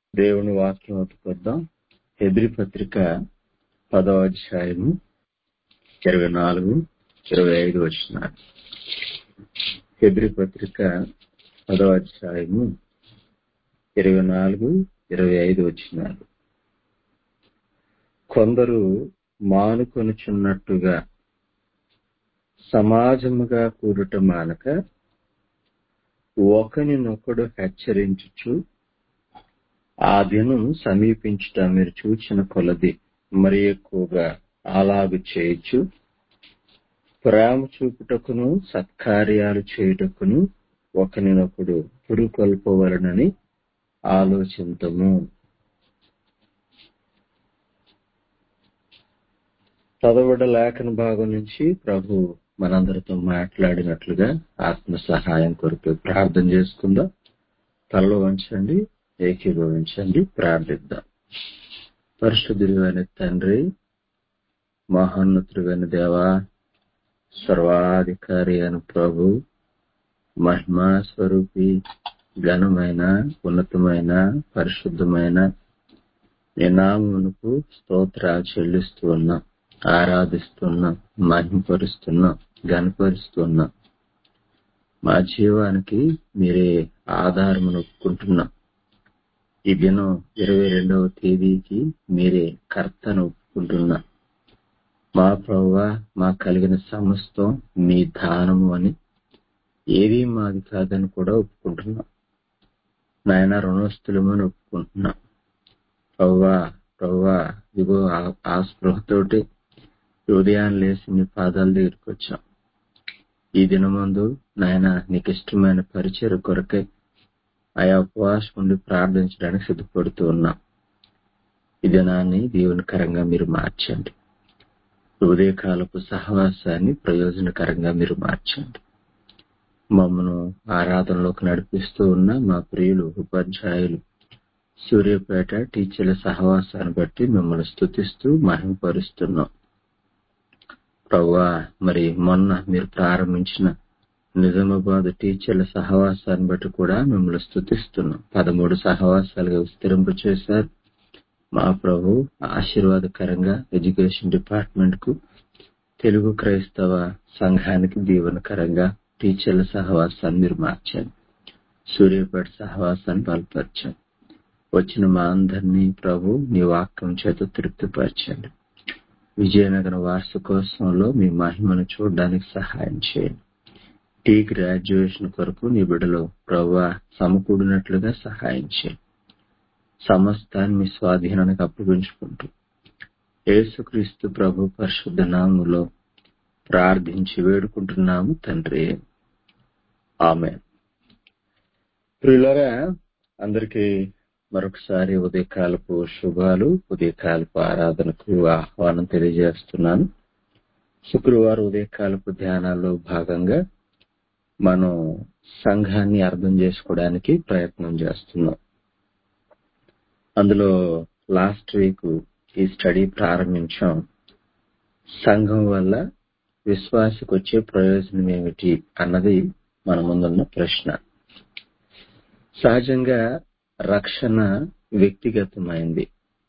దేవుని వాక్యం ఒప్పుకొద్దాం హెబ్రి పత్రిక పదో అధ్యాయము ఇరవై నాలుగు ఇరవై ఐదు వచ్చినారు హెబ్రి పత్రిక పదో అధ్యాయము ఇరవై నాలుగు ఇరవై ఐదు వచ్చినారు కొందరు మానుకొనుచున్నట్టుగా సమాజముగా కూడుట మానక ఒకనినొకడు హెచ్చరించుచు ఆ దినం సమీపించుట మీరు చూచిన కొలది మరి ఎక్కువగా అలాగు చేయొచ్చు ప్రేమ చూపుటకును సత్కార్యాలు చేయుటకును ఒకనినొకడు పురుకొల్పవలనని ఆలోచింతము చదవడ లేఖన భాగం నుంచి ప్రభు మనందరితో మాట్లాడినట్లుగా ఆత్మ సహాయం కొరకు ప్రార్థన చేసుకుందాం తలలో వంచండి ఏకీభవించండి ప్రార్థిద్దాం పరిశుద్ధుడైన తండ్రి మహోన్నతుడైన దేవా సర్వాధికారి అయిన ప్రభు మహిమా స్వరూపి ఘనమైన ఉన్నతమైన పరిశుద్ధమైన నినామునకు స్తోత్రాలు చెల్లిస్తూ ఉన్నాం ఆరాధిస్తున్నాం మహిమపరుస్తున్నాం గనపరుస్తున్నాం మా జీవానికి మీరే ఆధారమును ఒప్పుకుంటున్నాం ఈ దినం ఇరవై రెండవ తేదీకి మీరే కర్తను ఒప్పుకుంటున్నా మా ప్రవ్వ మా కలిగిన సమస్తం మీ దానము అని ఏది మాది కాదని కూడా ఒప్పుకుంటున్నాం నాయన రుణస్థులమని ఒప్పుకుంటున్నాం ప్రవ్వా ప్రవ్వా ఇదిగో ఆ స్పృహతోటి ఉదయాన్ని లేచి నీ పాదాల దగ్గరికి వచ్చాం ఈ దినమందు నాయన నీకు ఇష్టమైన పరిచయ కొరకై ఆయా ఉపవాసం ఉండి ప్రార్థించడానికి సిద్ధపడుతూ ఉన్నాం ఈ దినాన్ని దీవెనకరంగా మీరు మార్చండి ఉదయకాలపు సహవాసాన్ని ప్రయోజనకరంగా మీరు మార్చండి మమ్మను ఆరాధనలోకి నడిపిస్తూ ఉన్న మా ప్రియులు ఉపాధ్యాయులు సూర్యపేట టీచర్ల సహవాసాన్ని బట్టి మిమ్మల్ని స్థుతిస్తూ మహిమపరుస్తున్నాం ప్రవ్వా మరి మొన్న మీరు ప్రారంభించిన నిజామాబాద్ టీచర్ల సహవాసాన్ని బట్టి కూడా మిమ్మల్ని స్థుతిస్తున్నాం పదమూడు సహవాసాలుగా విస్తరింప చేశారు మా ప్రభు ఆశీర్వాదకరంగా ఎడ్యుకేషన్ డిపార్ట్మెంట్ కు తెలుగు క్రైస్తవ సంఘానికి దీవెనకరంగా టీచర్ల సహవాసాన్ని మీరు మార్చండి సూర్యపేట సహవాసాన్ని బలపరచండి వచ్చిన మా అందరినీ ప్రభు నీ వాక్యం చేత తృప్తిపరచండి విజయనగరం వార్షికోత్సవంలో మీ మహిమను చూడడానికి సహాయం చేయండి టీ గ్రాడ్యుయేషన్ కొరకు నీ బిడలో ప్రభు సమకూడినట్లుగా సహాయం చేయండి సమస్తాన్ని మీ స్వాధీనానికి అప్పగించుకుంటూ యేసుక్రీస్తు ప్రభు పరిశుద్ధ నాములో ప్రార్థించి వేడుకుంటున్నాము తండ్రి ఆమె ప్రియులరా అందరికీ మరొకసారి ఉదయకాలపు శుభాలు ఉదయకాలపు ఆరాధనకు ఆహ్వానం తెలియజేస్తున్నాను శుక్రవారం ఉదయకాలపు ధ్యానాల్లో భాగంగా మనం సంఘాన్ని అర్థం చేసుకోవడానికి ప్రయత్నం చేస్తున్నాం అందులో లాస్ట్ వీక్ ఈ స్టడీ ప్రారంభించాం సంఘం వల్ల విశ్వాసకు వచ్చే ప్రయోజనం ఏమిటి అన్నది మన ముందున్న ప్రశ్న సహజంగా రక్షణ వ్యక్తిగతమైంది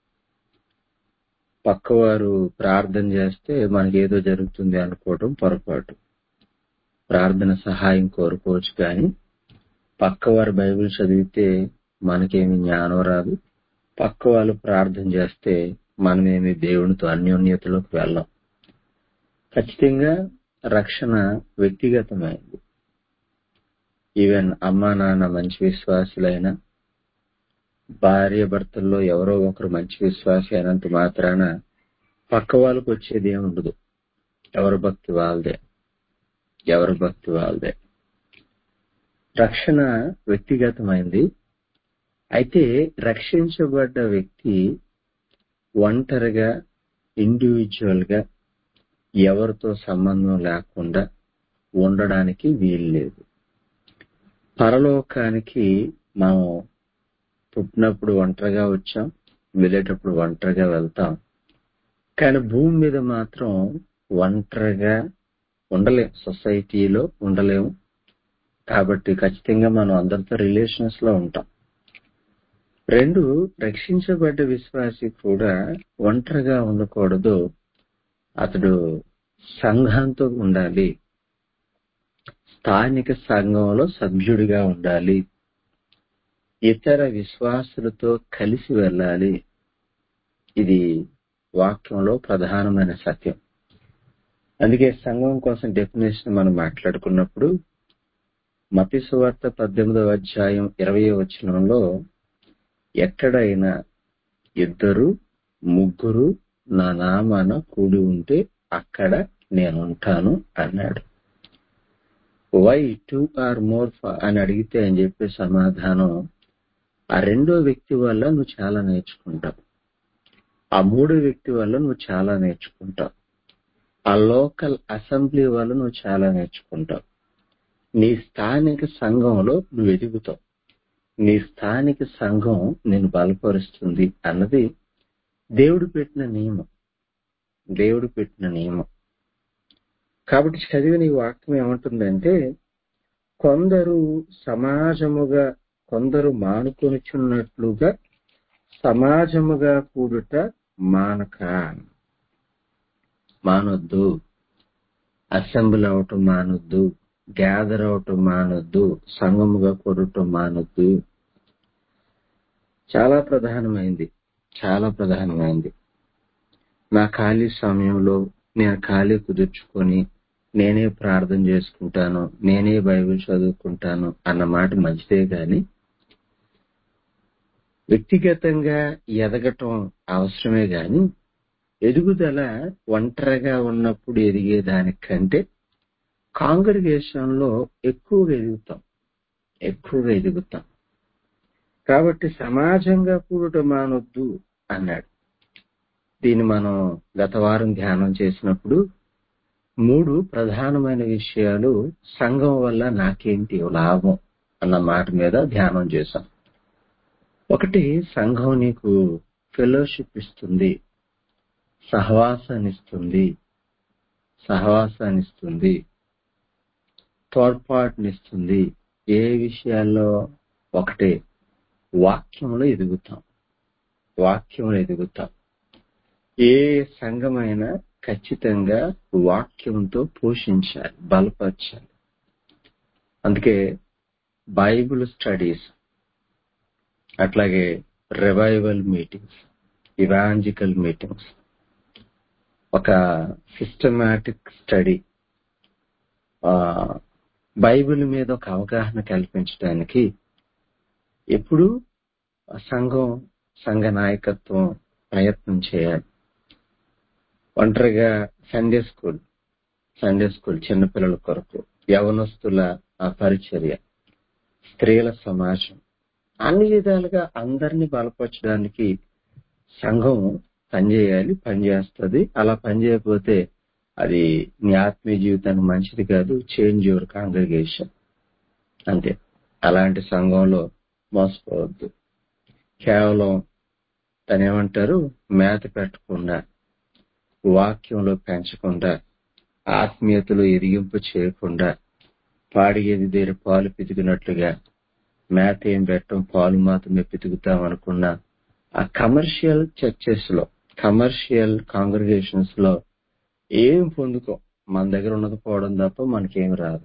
పక్కవారు ప్రార్థన చేస్తే మనకి ఏదో జరుగుతుంది అనుకోవటం పొరపాటు ప్రార్థన సహాయం కోరుకోవచ్చు కానీ పక్కవారు బైబిల్ చదివితే మనకేమి జ్ఞానం రాదు పక్క వాళ్ళు ప్రార్థన చేస్తే మనమేమి దేవునితో అన్యోన్యతలోకి వెళ్ళాం ఖచ్చితంగా రక్షణ వ్యక్తిగతమైంది ఈవెన్ అమ్మా నాన్న మంచి విశ్వాసులైనా భార్య భర్తల్లో ఎవరో ఒకరు మంచి విశ్వాసి అయినంత మాత్రాన పక్క వాళ్ళకు వచ్చేది ఏముండదు ఎవరి భక్తి వాళ్ళదే ఎవరి భక్తి వాళ్ళదే రక్షణ వ్యక్తిగతమైంది అయితే రక్షించబడ్డ వ్యక్తి ఒంటరిగా ఇండివిజువల్ గా ఎవరితో సంబంధం లేకుండా ఉండడానికి వీల్లేదు పరలోకానికి మనం పుట్టినప్పుడు ఒంటరిగా వచ్చాం వెళ్ళేటప్పుడు ఒంటరిగా వెళ్తాం కానీ భూమి మీద మాత్రం ఒంటరిగా ఉండలేం సొసైటీలో ఉండలేము కాబట్టి ఖచ్చితంగా మనం అందరితో రిలేషన్స్ లో ఉంటాం రెండు రక్షించబడ్డ విశ్వాసి కూడా ఒంటరిగా ఉండకూడదు అతడు సంఘంతో ఉండాలి స్థానిక సంఘంలో సభ్యుడిగా ఉండాలి ఇతర విశ్వాసులతో కలిసి వెళ్ళాలి ఇది వాక్యంలో ప్రధానమైన సత్యం అందుకే సంఘం కోసం డెఫినేషన్ మనం మాట్లాడుకున్నప్పుడు మతి సువార్త పద్దెనిమిదవ అధ్యాయం ఇరవై వచనంలో ఎక్కడైనా ఇద్దరు ముగ్గురు నా నామాన కూడి ఉంటే అక్కడ నేను ఉంటాను అన్నాడు వై టూ ఆర్ మోర్ అని అడిగితే అని చెప్పే సమాధానం ఆ రెండో వ్యక్తి వల్ల నువ్వు చాలా నేర్చుకుంటావు ఆ మూడో వ్యక్తి వల్ల నువ్వు చాలా నేర్చుకుంటావు ఆ లోకల్ అసెంబ్లీ వల్ల నువ్వు చాలా నేర్చుకుంటావు నీ స్థానిక సంఘంలో నువ్వు ఎదుగుతావు నీ స్థానిక సంఘం నేను బలపరుస్తుంది అన్నది దేవుడు పెట్టిన నియమం దేవుడు పెట్టిన నియమం కాబట్టి చదివిన ఈ వాక్యం ఏమంటుందంటే కొందరు సమాజముగా కొందరు మానుకొనిచున్నట్లుగా సమాజముగా కూడుట మానక మానొద్దు అసెంబ్లీ అవటం మానొద్దు గ్యాదర్ అవటం మానొద్దు సంఘముగా కూడటం మానొద్దు చాలా ప్రధానమైంది చాలా ప్రధానమైంది నా ఖాళీ సమయంలో నేను ఖాళీ కుదుర్చుకొని నేనే ప్రార్థన చేసుకుంటాను నేనే బైబిల్ చదువుకుంటాను అన్న మాట మంచిదే గాని వ్యక్తిగతంగా ఎదగటం అవసరమే గాని ఎదుగుదల ఒంటరిగా ఉన్నప్పుడు ఎదిగే దానికంటే కాంగ్రిగేషన్ లో ఎక్కువగా ఎదుగుతాం ఎక్కువగా ఎదుగుతాం కాబట్టి సమాజంగా కూడుట మానొద్దు అన్నాడు దీన్ని మనం గత వారం ధ్యానం చేసినప్పుడు మూడు ప్రధానమైన విషయాలు సంఘం వల్ల నాకేంటి లాభం అన్న మాట మీద ధ్యానం చేశాం ఒకటి సంఘం నీకు ఫెలోషిప్ ఇస్తుంది సహవాసాన్నిస్తుంది సహవాసాన్నిస్తుంది తోడ్పాటునిస్తుంది ఏ విషయాల్లో ఒకటే వాక్యంలో ఎదుగుతాం వాక్యంలో ఎదుగుతాం ఏ సంఘమైనా ఖచ్చితంగా వాక్యంతో పోషించాలి బలపరచాలి అందుకే బైబిల్ స్టడీస్ అట్లాగే రివైవల్ మీటింగ్స్ ఇవాంజికల్ మీటింగ్స్ ఒక సిస్టమాటిక్ స్టడీ బైబిల్ మీద ఒక అవగాహన కల్పించడానికి ఎప్పుడు సంఘం సంఘ నాయకత్వం ప్రయత్నం చేయాలి ఒంటరిగా సండే స్కూల్ సండే స్కూల్ చిన్నపిల్లల కొరకు యవనస్తుల పరిచర్య స్త్రీల సమాజం అన్ని విధాలుగా అందరినీ బలపరచడానికి సంఘం పనిచేయాలి పనిచేస్తుంది అలా పనిచేయకపోతే అది నీ ఆత్మీయ జీవితానికి మంచిది కాదు చేంజ్ యువర్ కాంగ్రిగేషన్ అంతే అలాంటి సంఘంలో మోసపోవద్దు కేవలం తనేమంటారు మేత పెట్టకుండా వాక్యంలో పెంచకుండా ఆత్మీయతలో ఎదిగింపు చేయకుండా పాడిగేది దగ్గర పాలు పితికినట్లుగా మేత ఏం పెట్టం పాలు మాత్రమే పితుకుతాం అనుకున్న ఆ కమర్షియల్ చర్చెస్ లో కమర్షియల్ కాంగ్రిగేషన్స్ లో ఏం పొందుకో మన దగ్గర ఉన్నది పోవడం తప్ప మనకేం రాదు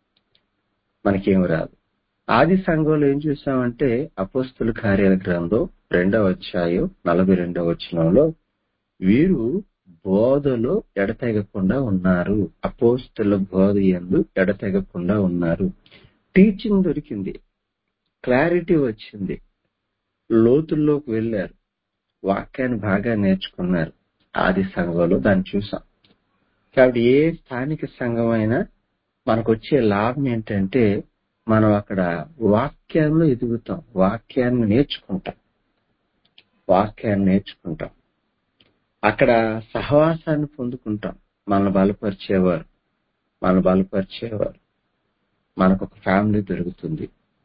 మనకేం రాదు ఆది సంఘంలో ఏం చూసామంటే అపోస్తుల కార్యాల గ్రంథం రెండవ అధ్యాయం నలభై రెండవ వచనంలో వీరు బోధలో ఎడతెగకుండా ఉన్నారు అపోస్తుల బోధ ఎందు ఎడతెగకుండా ఉన్నారు టీచింగ్ దొరికింది క్లారిటీ వచ్చింది లోతుల్లోకి వెళ్ళారు వాక్యాన్ని బాగా నేర్చుకున్నారు ఆది సంఘంలో దాన్ని చూసాం కాబట్టి ఏ స్థానిక సంఘం అయినా మనకు వచ్చే లాభం ఏంటంటే మనం అక్కడ వాక్యాల్లో ఎదుగుతాం వాక్యాన్ని నేర్చుకుంటాం వాక్యాన్ని నేర్చుకుంటాం అక్కడ సహవాసాన్ని పొందుకుంటాం మనల్ని బలపరిచేవారు మనల్ని బలపరిచేవారు మనకు ఒక ఫ్యామిలీ దొరుకుతుంది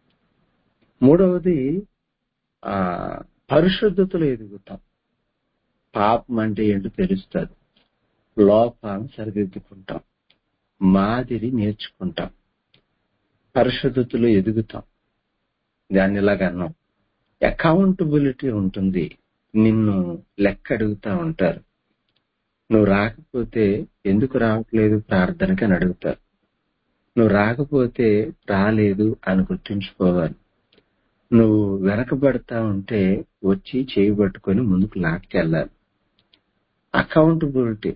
మూడవది ఆ పరిశుద్ధతలో ఎదుగుతాం పాపం అంటే ఏంటో తెలుస్తుంది లోపాలను సరిదిద్దుకుంటాం మాదిరి నేర్చుకుంటాం పరిశుద్ధతలో ఎదుగుతాం దాన్ని ఇలాగ అన్నాం అకౌంటబిలిటీ ఉంటుంది నిన్ను లెక్క అడుగుతా ఉంటారు నువ్వు రాకపోతే ఎందుకు రావట్లేదు ప్రార్థనకి అని అడుగుతారు నువ్వు రాకపోతే రాలేదు అని గుర్తుంచుకోవాలి నువ్వు వెనకబడతా ఉంటే వచ్చి చేయి పట్టుకొని ముందుకు లాక్కెళ్ళాలి అకౌంటబిలిటీ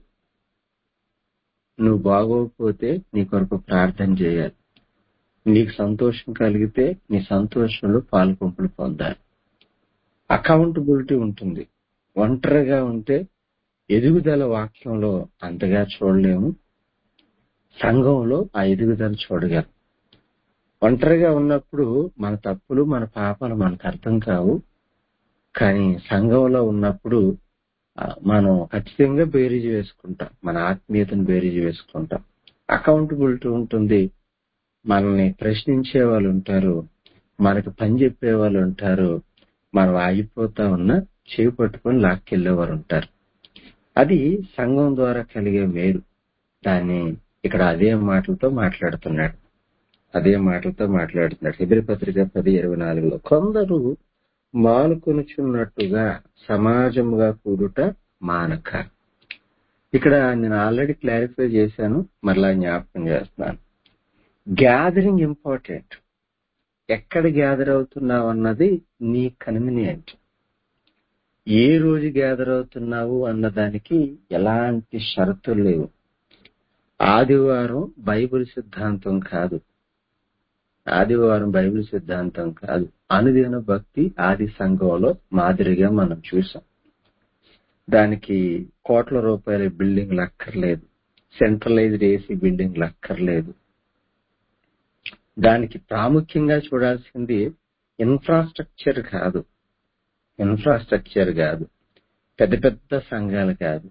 నువ్వు బాగోకపోతే నీ కొరకు ప్రార్థన చేయాలి నీకు సంతోషం కలిగితే నీ సంతోషంలో పాల్పంపులు పొందాలి అకౌంటబిలిటీ ఉంటుంది ఒంటరిగా ఉంటే ఎదుగుదల వాక్యంలో అంతగా చూడలేము సంఘంలో ఆ ఎదుగుదల చూడగలం ఒంటరిగా ఉన్నప్పుడు మన తప్పులు మన పాపాలు మనకు అర్థం కావు కానీ సంఘంలో ఉన్నప్పుడు ఆ, మనం ఖచ్చితంగా బేరీజు వేసుకుంటాం మన ఆత్మీయతను బేరీజు వేసుకుంటాం అకౌంటబిలిటీ ఉంటుంది మనల్ని ప్రశ్నించే వాళ్ళు ఉంటారు మనకు పని చెప్పే వాళ్ళు ఉంటారు మనం ఆగిపోతా ఉన్నా చేయి పట్టుకొని లాక్కెళ్ళేవారు ఉంటారు అది సంఘం ద్వారా కలిగే మేలు దాన్ని ఇక్కడ అదే మాటలతో మాట్లాడుతున్నాడు అదే మాటలతో మాట్లాడుతున్నాడు హిబ్రి పత్రిక పది ఇరవై నాలుగులో కొందరు మానుకొనుచున్నట్టుగా సమాజముగా కూడుట మానక ఇక్కడ నేను ఆల్రెడీ క్లారిఫై చేశాను మరలా జ్ఞాపకం చేస్తున్నాను గ్యాదరింగ్ ఇంపార్టెంట్ ఎక్కడ గ్యాదర్ అవుతున్నావు అన్నది నీ కన్వీనియంట్ ఏ రోజు గ్యాదర్ అవుతున్నావు అన్నదానికి ఎలాంటి షరతులు లేవు ఆదివారం బైబిల్ సిద్ధాంతం కాదు ఆదివారం బైబిల్ సిద్ధాంతం కాదు అనుదిన భక్తి ఆది సంఘంలో మాదిరిగా మనం చూసాం దానికి కోట్ల రూపాయల బిల్డింగ్లు అక్కర్లేదు సెంట్రలైజ్డ్ ఏసీ బిల్డింగ్లు అక్కర్లేదు దానికి ప్రాముఖ్యంగా చూడాల్సింది ఇన్ఫ్రాస్ట్రక్చర్ కాదు ఇన్ఫ్రాస్ట్రక్చర్ కాదు పెద్ద పెద్ద సంఘాలు కాదు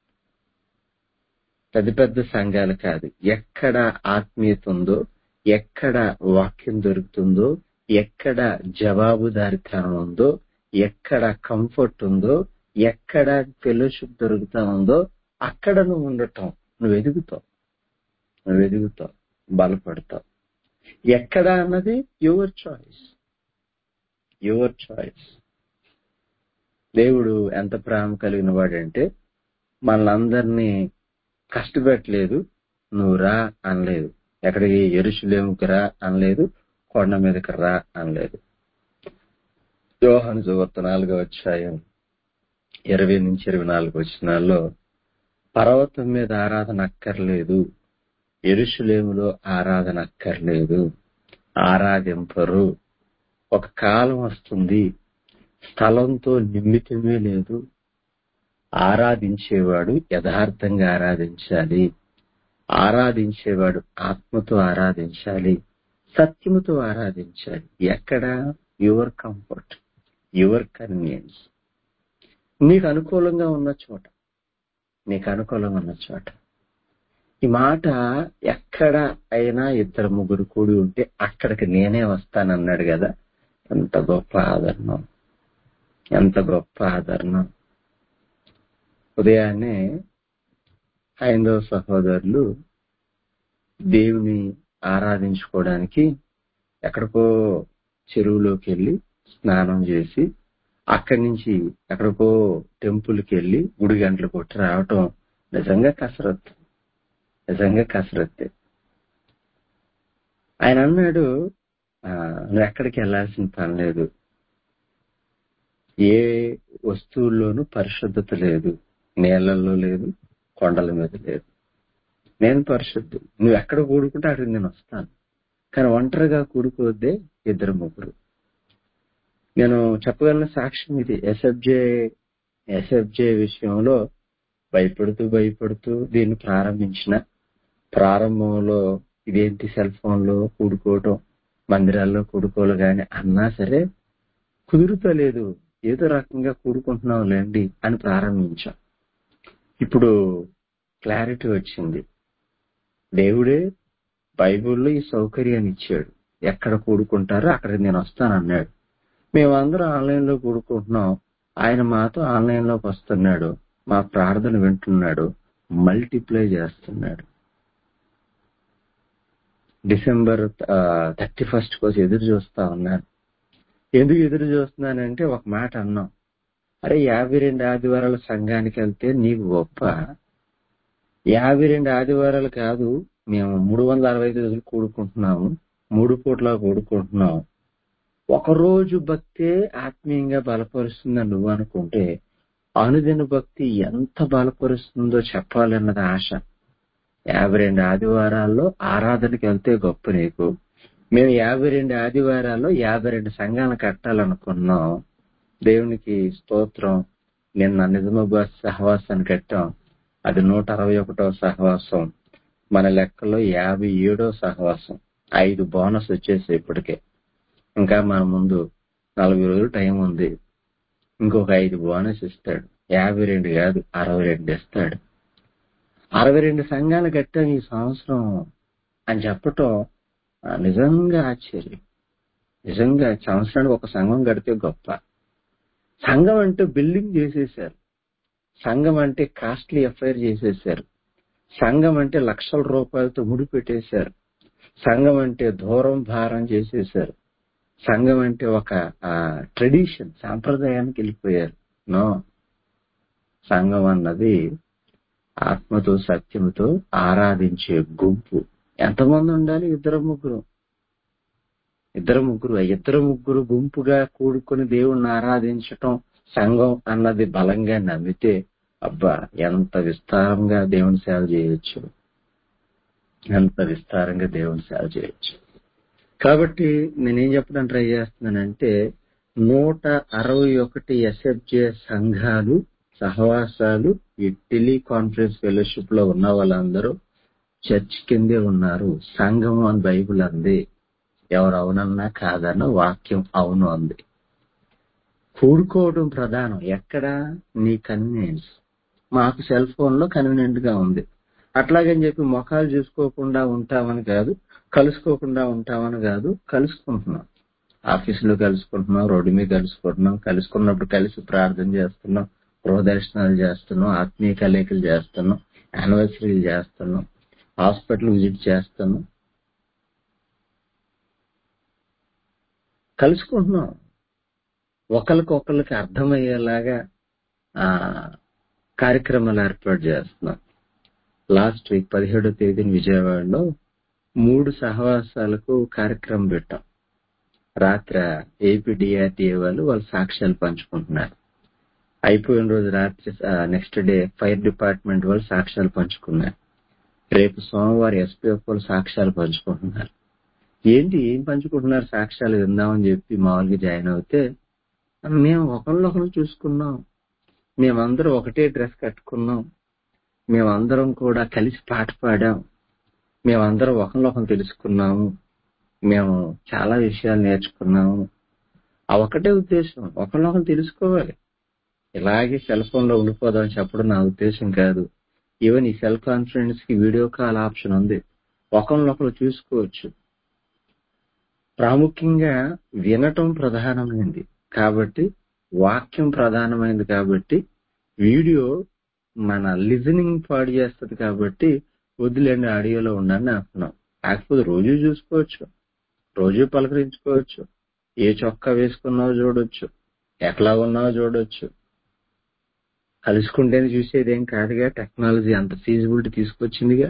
పెద్ద పెద్ద సంఘాలు కాదు ఎక్కడ ఆత్మీయత ఉందో ఎక్కడ వాక్యం దొరుకుతుందో ఎక్కడ జవాబుదారితనం ఉందో ఎక్కడ కంఫర్ట్ ఉందో ఎక్కడ ఫెలోషిప్ దొరుకుతా ఉందో అక్కడ నువ్వు ఉండటం నువ్వు ఎదుగుతావు నువ్వు ఎదుగుతావు బలపడతావు ఎక్కడ అన్నది యువర్ చాయిస్ యువర్ చాయిస్ దేవుడు ఎంత ప్రేమ కలిగిన వాడంటే మనలందరినీ కష్టపెట్టలేదు నువ్వు రా అనలేదు ఎక్కడికి ఎరుషులేముకి రా అనలేదు కొండ మీదకి రా అనలేదు యోహాను సువార్త నాలుగో అధ్యాయం ఇరవై నుంచి ఇరవై నాలుగు వచ్చినాల్లో పర్వతం మీద ఆరాధన అక్కర్లేదు ఎరుషులేములో ఆరాధన అక్కర్లేదు ఆరాధింపరు ఒక కాలం వస్తుంది స్థలంతో నిమిత్తమే లేదు ఆరాధించేవాడు యథార్థంగా ఆరాధించాలి ఆరాధించేవాడు ఆత్మతో ఆరాధించాలి సత్యముతో ఆరాధించాలి ఎక్కడ యువర్ కంఫర్ట్ యువర్ కన్వీనియన్స్ నీకు అనుకూలంగా ఉన్న చోట నీకు అనుకూలంగా ఉన్న చోట ఈ మాట ఎక్కడ అయినా ఇద్దరు ముగ్గురు కూడి ఉంటే అక్కడికి నేనే వస్తానన్నాడు కదా ఎంత గొప్ప ఆదరణం ఎంత గొప్ప ఆదరణం ఉదయాన్నే హైందవ సహోదరులు దేవుని ఆరాధించుకోవడానికి ఎక్కడికో చెరువులోకి వెళ్ళి స్నానం చేసి అక్కడి నుంచి ఎక్కడికో టెంపుల్కి వెళ్ళి గుడి గంటలు కొట్టి రావటం నిజంగా కసరత్తు నిజంగా కసరత్తే ఆయన అన్నాడు "ఆ, నువ్వు ఎక్కడికి వెళ్ళాల్సిన పని లేదు ఏ వస్తువుల్లోనూ పరిశుద్ధత లేదు నేలల్లో లేదు కొండల మీద లేదు నేను పరిశుద్ధు నువ్వు ఎక్కడ కూడుకుంటే అక్కడికి నేను వస్తాను కానీ ఒంటరిగా కూడుకోవద్దే ఇద్దరు ముగ్గురు నేను చెప్పగలిగిన సాక్ష్యం ఇది ఎస్ఎఫ్జే ఎస్ఎఫ్జే విషయంలో భయపడుతూ భయపడుతూ దీన్ని ప్రారంభించిన ప్రారంభంలో ఇదేంటి సెల్ ఫోన్ లో కూడుకోవటం మందిరాల్లో కూడుకోలు గాని అన్నా సరే కుదురుతలేదు ఏదో రకంగా కూడుకుంటున్నాం లేండి అని ప్రారంభించాం ఇప్పుడు క్లారిటీ వచ్చింది దేవుడే బైబిల్లో ఈ సౌకర్యాన్ని ఇచ్చాడు ఎక్కడ కూడుకుంటారో అక్కడికి నేను వస్తాను అన్నాడు మేమందరం ఆన్లైన్ లో కూడుకుంటున్నాం ఆయన మాతో ఆన్లైన్ లోకి వస్తున్నాడు మా ప్రార్థన వింటున్నాడు మల్టిప్లై చేస్తున్నాడు డిసెంబర్ థర్టీ ఫస్ట్ కోసం ఎదురు చూస్తా ఉన్నాను ఎందుకు ఎదురు చూస్తున్నానంటే ఒక మాట అన్నాం అరే యాభై రెండు ఆదివారాల సంఘానికి వెళ్తే నీకు గొప్ప యాభై రెండు ఆదివారాలు కాదు మేము మూడు వందల అరవై ఐదు రోజులు కూడుకుంటున్నాము మూడు పూట్ల కూడుకుంటున్నాం ఒక రోజు భక్తే ఆత్మీయంగా బలపరుస్తుందని నువ్వు అనుకుంటే అనుదిన భక్తి ఎంత బలపరుస్తుందో చెప్పాలన్నది ఆశ యాభై రెండు ఆదివారాల్లో ఆరాధనకి వెళ్తే గొప్ప నీకు మేము యాభై రెండు ఆదివారాల్లో యాభై రెండు సంఘాలను కట్టాలనుకున్నాం దేవునికి స్తోత్రం నిన్న నిజమబా సహవాసాన్ని కట్టాం అది నూట అరవై ఒకటో సహవాసం మన లెక్కలో యాభై ఏడో సహవాసం ఐదు బోనస్ వచ్చేసాయి ఇప్పటికే ఇంకా మన ముందు నలభై రోజులు టైం ఉంది ఇంకొక ఐదు బోనస్ ఇస్తాడు యాభై రెండు కాదు అరవై రెండు ఇస్తాడు అరవై రెండు సంఘాలు కట్టాం ఈ సంవత్సరం అని చెప్పటం ఆ, నిజంగా ఆశ్చర్యం నిజంగా సంవత్సరానికి ఒక సంఘం కడితే గొప్ప సంఘం అంటే బిల్డింగ్ చేసేసారు సంఘం అంటే కాస్ట్లీ ఎఫ్ఐఆర్ చేసేసారు సంఘం అంటే లక్షల రూపాయలతో ముడిపెట్టేశారు సంఘం అంటే దూరం భారం చేసేసారు సంఘం అంటే ఒక ట్రెడిషన్ సాంప్రదాయానికి వెళ్ళిపోయారు నో సంఘం అన్నది ఆత్మతో సత్యముతో ఆరాధించే గుంపు ఎంతమంది ఉండాలి ఇద్దరు ముగ్గురు ఇద్దరు ముగ్గురు ఆ ఇద్దరు ముగ్గురు గుంపుగా కూడుకొని దేవుణ్ణి ఆరాధించటం సంఘం అన్నది బలంగా నమ్మితే అబ్బా ఎంత విస్తారంగా దేవుని సేవ చేయొచ్చు ఎంత విస్తారంగా దేవుని సేవ చేయొచ్చు కాబట్టి నేనేం చెప్పడం ట్రై చేస్తున్నానంటే నూట అరవై ఒకటి ఎస్ఎఫ్జే సంఘాలు సహవాసాలు ఈ టెలికాన్ఫరెన్స్ ఫెలోషిప్ లో ఉన్న వాళ్ళందరూ చర్చ్ కిందే ఉన్నారు సంఘం అని బైబిల్ అంది ఎవరు అవునన్నా కాదన్న వాక్యం అవును అంది కూడుకోవడం ప్రధానం ఎక్కడ నీ కన్వీనియన్స్ మాకు సెల్ ఫోన్ లో కన్వీనియంట్ గా ఉంది అట్లాగని చెప్పి ముఖాలు చూసుకోకుండా ఉంటామని కాదు కలుసుకోకుండా ఉంటామని కాదు కలుసుకుంటున్నాం ఆఫీసులో కలుసుకుంటున్నాం రోడ్డు మీద కలుసుకుంటున్నాం కలుసుకున్నప్పుడు కలిసి ప్రార్థన చేస్తున్నాం గృహదర్శనాలు చేస్తున్నాం ఆత్మీయ కలయికలు చేస్తున్నాం యానివర్సరీలు చేస్తున్నాం హాస్పిటల్ విజిట్ చేస్తున్నాం కలుసుకుంటున్నాం ఒకరికొకరికి అర్థమయ్యేలాగా ఆ కార్యక్రమాలు ఏర్పాటు చేస్తున్నాం లాస్ట్ వీక్ పదిహేడో తేదీన విజయవాడలో మూడు సహవాసాలకు కార్యక్రమం పెట్టాం రాత్రి ఏపీడిఆర్టీఏ వాళ్ళు వాళ్ళ సాక్ష్యాలు పంచుకుంటున్నారు అయిపోయిన రోజు రాత్రి నెక్స్ట్ డే ఫైర్ డిపార్ట్మెంట్ వాళ్ళు సాక్ష్యాలు పంచుకున్నారు రేపు సోమవారం ఎస్పీఎఫ్ వాళ్ళు సాక్ష్యాలు పంచుకుంటున్నారు ఏంటి ఏం పంచుకుంటున్నారు సాక్ష్యాలు విందామని చెప్పి మామూలుగా జాయిన్ అవుతే మేము ఒకరినొకరు చూసుకున్నాం మేమందరం ఒకటే డ్రెస్ కట్టుకున్నాం మేమందరం కూడా కలిసి పాట పాడాం మేమందరం ఒకరినొకరు తెలుసుకున్నాము మేము చాలా విషయాలు నేర్చుకున్నాము ఆ ఒకటే ఉద్దేశం ఒకరినొకరు తెలుసుకోవాలి ఇలాగే సెల్ ఫోన్ లో ఉండిపోదాం చెప్పడం నా ఉద్దేశం కాదు ఈవెన్ ఈ సెల్ కాన్ఫరెన్స్ కి వీడియో కాల్ ఆప్షన్ ఉంది ఒకరినొకరు చూసుకోవచ్చు ప్రాముఖ్యంగా వినటం ప్రధానమైంది కాబట్టి వాక్యం ప్రధానమైంది కాబట్టి వీడియో మన లిజనింగ్ పాడు చేస్తుంది కాబట్టి వదిలేండి ఆడియోలో ఉండండి అంటున్నాం కాకపోతే రోజు చూసుకోవచ్చు రోజు పలకరించుకోవచ్చు ఏ చొక్కా వేసుకున్నావో చూడొచ్చు ఎట్లా ఉన్నావో చూడొచ్చు కలుసుకుంటేనే చూసేదేం కాదుగా టెక్నాలజీ అంత ఫీజిబిలిటీ తీసుకొచ్చిందిగా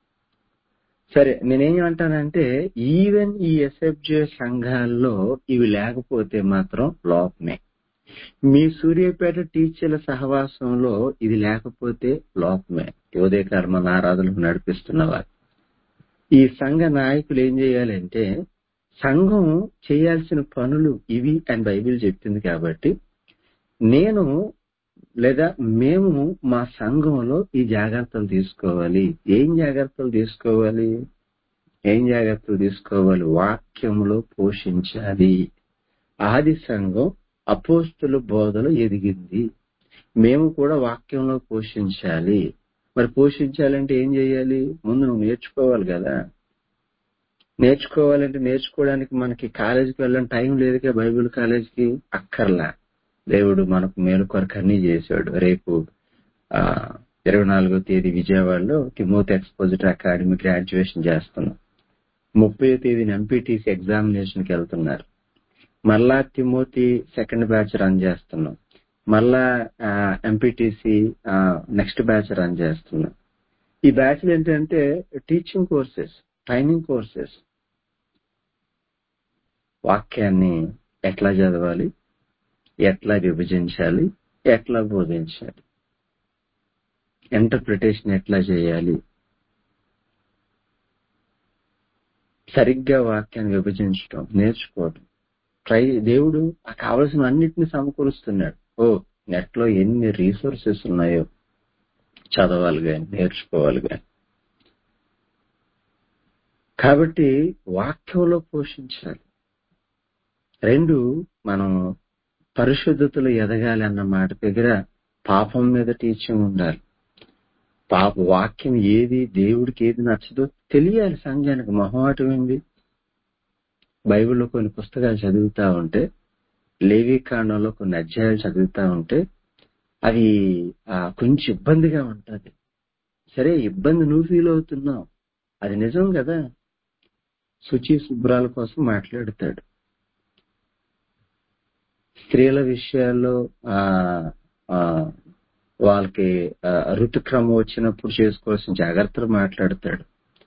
సరే నేనేం అంటానంటే ఈవెన్ ఈ ఎస్ఎఫ్జే సంఘాల్లో ఇవి లేకపోతే మాత్రం లోపమే మీ సూర్యాపేట టీచర్ల సహవాసంలో ఇది లేకపోతే లోపమే ఉదయ కర్మ ఆరాధనలు నడిపిస్తున్నవారు ఈ సంఘ నాయకులు ఏం చేయాలంటే సంఘం చేయాల్సిన పనులు ఇవి అని బైబిల్ చెప్తుంది కాబట్టి నేను లేదా మేము మా సంఘంలో ఈ జాగ్రత్తలు తీసుకోవాలి ఏం జాగ్రత్తలు తీసుకోవాలి ఏం జాగ్రత్తలు తీసుకోవాలి వాక్యంలో పోషించాలి ఆది సంఘం అపోస్తుల బోధలు ఎదిగింది మేము కూడా వాక్యంలో పోషించాలి మరి పోషించాలంటే ఏం చేయాలి ముందు నువ్వు నేర్చుకోవాలి కదా నేర్చుకోవాలంటే నేర్చుకోవడానికి మనకి కాలేజీకి వెళ్ళని టైం లేదుగా బైబిల్ కాలేజీకి అక్కర్లా దేవుడు మనకు మేలు కొరకు అన్ని చేశాడు రేపు ఆ ఇరవై నాలుగో తేదీ విజయవాడలో తిమోతి ఎక్స్పోజిటర్ అకాడమీ గ్రాడ్యుయేషన్ చేస్తున్నాం ముప్పై తేదీన ఎంపీటీసీ ఎగ్జామినేషన్ కి వెళ్తున్నారు మళ్ళా తిమోతి సెకండ్ బ్యాచ్ రన్ చేస్తున్నాం మళ్ళా ఎంపీటీసీ నెక్స్ట్ బ్యాచ్ రన్ చేస్తున్నాం ఈ బ్యాచ్లు ఏంటంటే టీచింగ్ కోర్సెస్ ట్రైనింగ్ కోర్సెస్ వాక్యాన్ని ఎట్లా చదవాలి ఎట్లా విభజించాలి ఎట్లా బోధించాలి ఇంటర్ప్రిటేషన్ ఎట్లా చేయాలి సరిగ్గా వాక్యాన్ని విభజించడం నేర్చుకోవడం ట్రై దేవుడు ఆ కావలసిన అన్నిటిని సమకూరుస్తున్నాడు ఓ నెట్ లో ఎన్ని రీసోర్సెస్ ఉన్నాయో చదవాలి గాని నేర్చుకోవాలి గాని కాబట్టి వాక్యంలో పోషించాలి రెండు మనం పరిశుద్ధతలు ఎదగాలి అన్న మాట దగ్గర పాపం మీద టీచింగ్ ఉండాలి పాప వాక్యం ఏది దేవుడికి ఏది నచ్చదో తెలియాలి సంఘానికి మొహమాటం ఏంది బైబిల్లో కొన్ని పుస్తకాలు చదువుతా ఉంటే లేవి కాండంలో కొన్ని అధ్యాయాలు చదువుతా ఉంటే అవి ఆ, కొంచెం ఇబ్బందిగా ఉంటది సరే ఇబ్బంది నువ్వు ఫీల్ అవుతున్నావు అది నిజం కదా శుచి శుభ్రాల కోసం మాట్లాడతాడు స్త్రీల విషయాల్లో ఆ ఆ వాళ్ళకి ఆ, ఋతుక్రమం వచ్చినప్పుడు చేసుకోవాల్సిన జాగ్రత్తలు మాట్లాడతాడు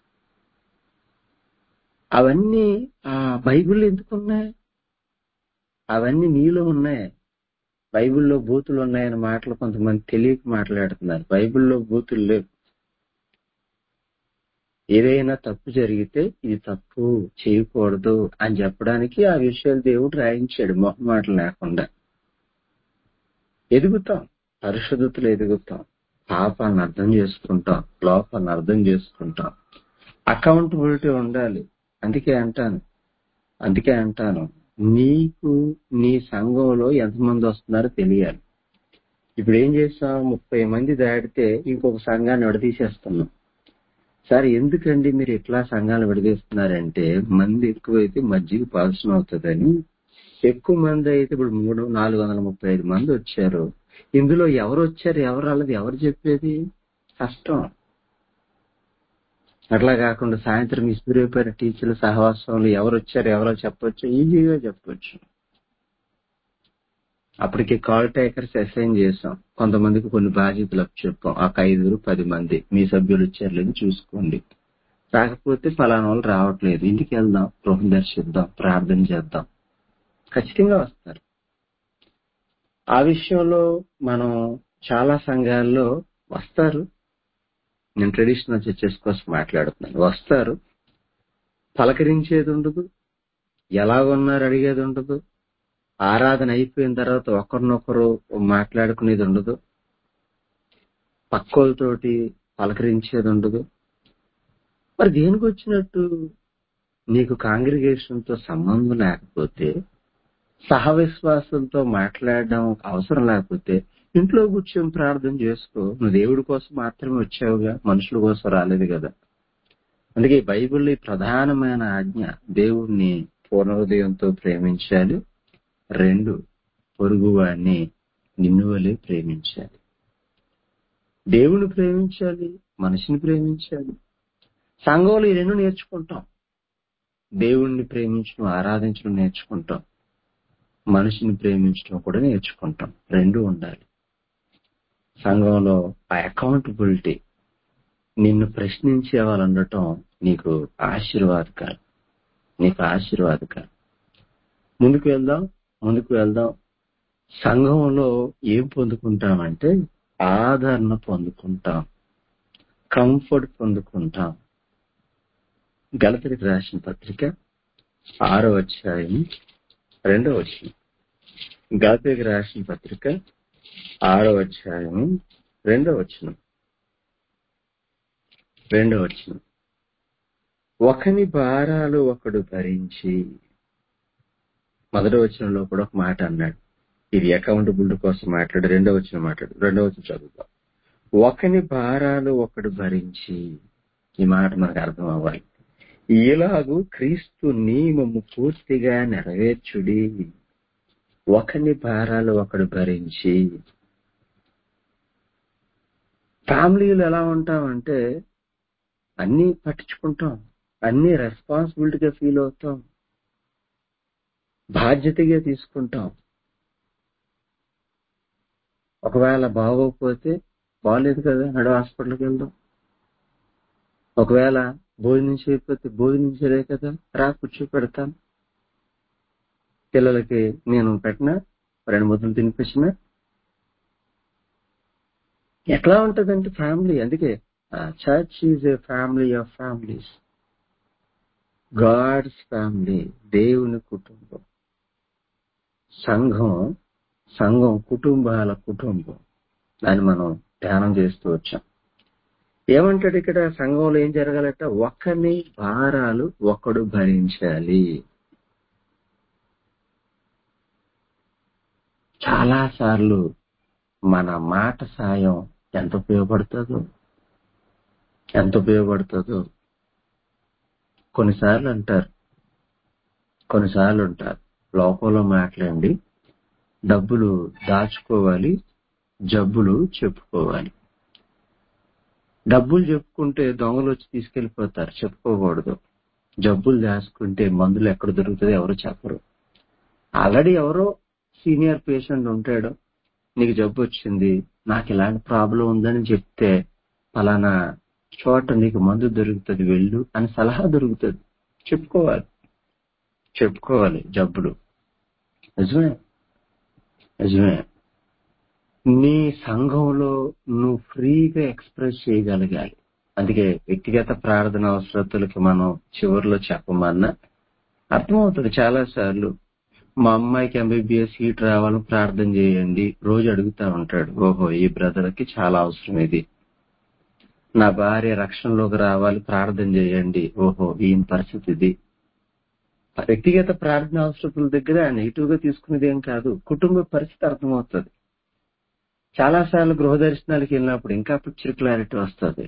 అవన్నీ ఆ బైబిల్ ఎందుకు ఉన్నాయి అవన్నీ నీలో ఉన్నాయి బైబిల్లో బూతులు ఉన్నాయని మాటలు కొంతమంది తెలియక మాట్లాడుతున్నారు బైబిల్లో బూతులు లేవు ఏదైనా తప్పు జరిగితే ఇది తప్పు చేయకూడదు అని చెప్పడానికి ఆ విషయాలు దేవుడు రాయించాడు మొహమాటలు లేకుండా ఎదుగుతాం పరిశుద్ధతలు ఎదుగుతాం పాపాలను అర్థం చేసుకుంటాం లోపాలను అర్థం చేసుకుంటాం అకౌంటబిలిటీ ఉండాలి అందుకే అంటాను అందుకే అంటాను నీకు నీ సంఘంలో ఎంతమంది వస్తున్నారో తెలియాలి ఇప్పుడు ఏం చేస్తాం ముప్పై మంది దాటితే ఇంకొక సంఘాన్ని విడదీసేస్తున్నాం సార్ ఎందుకండి మీరు ఇట్లా సంఘాలు విడదీస్తున్నారంటే మంది ఎక్కువైతే మజ్జిగ పాల్సిన అవుతుందని ఎక్కువ మంది అయితే ఇప్పుడు మూడు నాలుగు వందల ముప్పై ఐదు మంది వచ్చారు ఇందులో ఎవరు వచ్చారు ఎవరు రాలేదు ఎవరు చెప్పేది కష్టం అట్లా కాకుండా సాయంత్రం ఇస్తిరైపోయిన టీచర్ల సహవాసంలో ఎవరు వచ్చారు ఎవరో చెప్పొచ్చు ఈజీగా చెప్పొచ్చు అప్పటికి కాల్ టేకర్స్ అసైన్ చేసాం కొంతమందికి కొన్ని బాధ్యతలు చెప్పాం ఒక ఐదుగురు పది మంది మీ సభ్యులు వచ్చారు లేదు చూసుకోండి రాకపోతే ఫలానా వాళ్ళు రావట్లేదు ఇంటికి వెళ్దాం గృహం దర్శిద్దాం ప్రార్థన చేద్దాం ఖచ్చితంగా వస్తారు ఆ విషయంలో మనం చాలా సంఘాల్లో వస్తారు నేను ట్రెడిషనల్ చర్చెస్ కోసం మాట్లాడుతున్నాను వస్తారు పలకరించేది ఉండదు ఎలాగున్నారు అడిగేది ఉండదు ఆరాధన అయిపోయిన తర్వాత ఒకరినొకరు మాట్లాడుకునేది ఉండదు పక్కోళ్ళతోటి పలకరించేది ఉండదు మరి దేనికి వచ్చినట్టు నీకు కాంగ్రిగేషన్ తో సంబంధం లేకపోతే సహవిశ్వాసంతో మాట్లాడడం అవసరం లేకపోతే ఇంట్లో కూర్చొని ప్రార్థన చేసుకో నువ్వు దేవుడి కోసం మాత్రమే వచ్చావుగా మనుషుల కోసం రాలేదు కదా అందుకే ఈ బైబిల్లో ఈ ప్రధానమైన ఆజ్ఞ దేవుణ్ణి పూర్ణ హృదయంతో ప్రేమించాలి రెండు పొరుగువాడిని నిన్ను వలె ప్రేమించాలి దేవుని ప్రేమించాలి మనిషిని ప్రేమించాలి సంఘంలో ఈ రెండు నేర్చుకుంటాం దేవుణ్ణి ప్రేమించడం ఆరాధించడం నేర్చుకుంటాం మనిషిని ప్రేమించడం కూడా నేర్చుకుంటాం రెండు ఉండాలి సంఘంలో ఆ అకౌంటబిలిటీ నిన్ను ప్రశ్నించే వాళ్ళు ఉండటం నీకు ఆశీర్వాదకరం నీకు ఆశీర్వాదకరం ముందుకు వెళ్దాం ముందుకు వెళ్దాం సంఘంలో ఏం పొందుకుంటామంటే ఆదరణ పొందుకుంటాం కంఫర్ట్ పొందుకుంటాం గలతరికి రాసిన పత్రిక ఆరో అధ్యాయం రెండో వచ్చిన గలతరికి రాసిన పత్రిక ఆరో అధ్యాయం రెండో వచ్చిన రెండో వచ్చిన ఒకని భారాలు ఒకడు భరించి మొదటి వచనంలో కూడా ఒక మాట అన్నాడు ఇది అకౌంటబిలిటీ కోసం మాట్లాడు రెండో వచ్చిన మాట్లాడు రెండో వచ్చిన చదువుతాం ఒకని భారాలు ఒకడు భరించి ఈ మాట మనకు అర్థం అవ్వాలి ఇలాగు క్రీస్తు నియమము పూర్తిగా నెరవేర్చుడి ఒకని భారాలు ఒకడు భరించి ఫ్యామిలీలు ఎలా ఉంటామంటే అన్ని పట్టించుకుంటాం అన్ని రెస్పాన్సిబిలిటీగా ఫీల్ అవుతాం బాధ్యతగా తీసుకుంటాం ఒకవేళ బాగోకపోతే బాగాలేదు కదా నడు హాస్పిటల్కి వెళ్దాం ఒకవేళ భోజనం చేయకపోతే భోజనం చేయలే కదా రా కూర్చోపెడతాను పిల్లలకి నేను పెట్టినా రెండు ముద్దలు తినిపించిన ఎట్లా ఉంటదంటే ఫ్యామిలీ అందుకే church is a family of families God's family దేవుని కుటుంబం సంఘం సంఘం కుటుంబాల కుటుంబం దాన్ని మనం ధ్యానం చేస్తూ వచ్చాం ఏమంటాడు ఇక్కడ సంఘంలో ఏం జరగాలంటే ఒక్కని భారాలు ఒక్కడు భరించాలి చాలా సార్లు మన మాట సాయం ఎంత ఉపయోగపడుతుందో ఎంత ఉపయోగపడుతుందో కొన్నిసార్లు అంటారు కొన్నిసార్లు ఉంటారు లోకంలో మాట్లాడి డబ్బులు దాచుకోవాలి జబ్బులు చెప్పుకోవాలి డబ్బులు చెప్పుకుంటే దొంగలు వచ్చి తీసుకెళ్లిపోతారు చెప్పుకోకూడదు జబ్బులు దాచుకుంటే మందులు ఎక్కడ దొరుకుతుందో ఎవరు చెప్పరు ఆల్రెడీ ఎవరో సీనియర్ పేషెంట్ ఉంటాడు నీకు జబ్బు వచ్చింది నాకు ఇలాంటి ప్రాబ్లం ఉందని చెప్తే పలానా చోట నీకు మందు దొరుకుతుంది వెళ్ళు అని సలహా దొరుకుతుంది చెప్పుకోవాలి చెప్పుకోవాలి జబ్బులు నిజమే నిజమే నీ సంఘంలో నువ్వు ఫ్రీగా ఎక్స్ప్రెస్ చేయగలగాలి అందుకే వ్యక్తిగత ప్రార్థన అవసరతలకి మనం చివరిలో చెప్పమన్నా అర్థమవుతుంది చాలా సార్లు మా అమ్మాయికి ఎంబీబీఎస్ సీట్ రావాలని ప్రార్థన చేయండి రోజు అడుగుతా ఉంటాడు ఓహో ఈ బ్రదర్ కి చాలా అవసరం ఇది నా భార్య రక్షణలోకి రావాలి ప్రార్థన చేయండి ఓహో ఈయన పరిస్థితి ఇది వ్యక్తిగత ప్రార్థన అవసరతల దగ్గర నెగిటివ్ గా తీసుకునేది ఏం కాదు కుటుంబ పరిస్థితి అర్థమవుతుంది చాలా సార్లు గృహ దర్శనాలకు వెళ్ళినప్పుడు ఇంకా పిక్చర్ క్లారిటీ వస్తుంది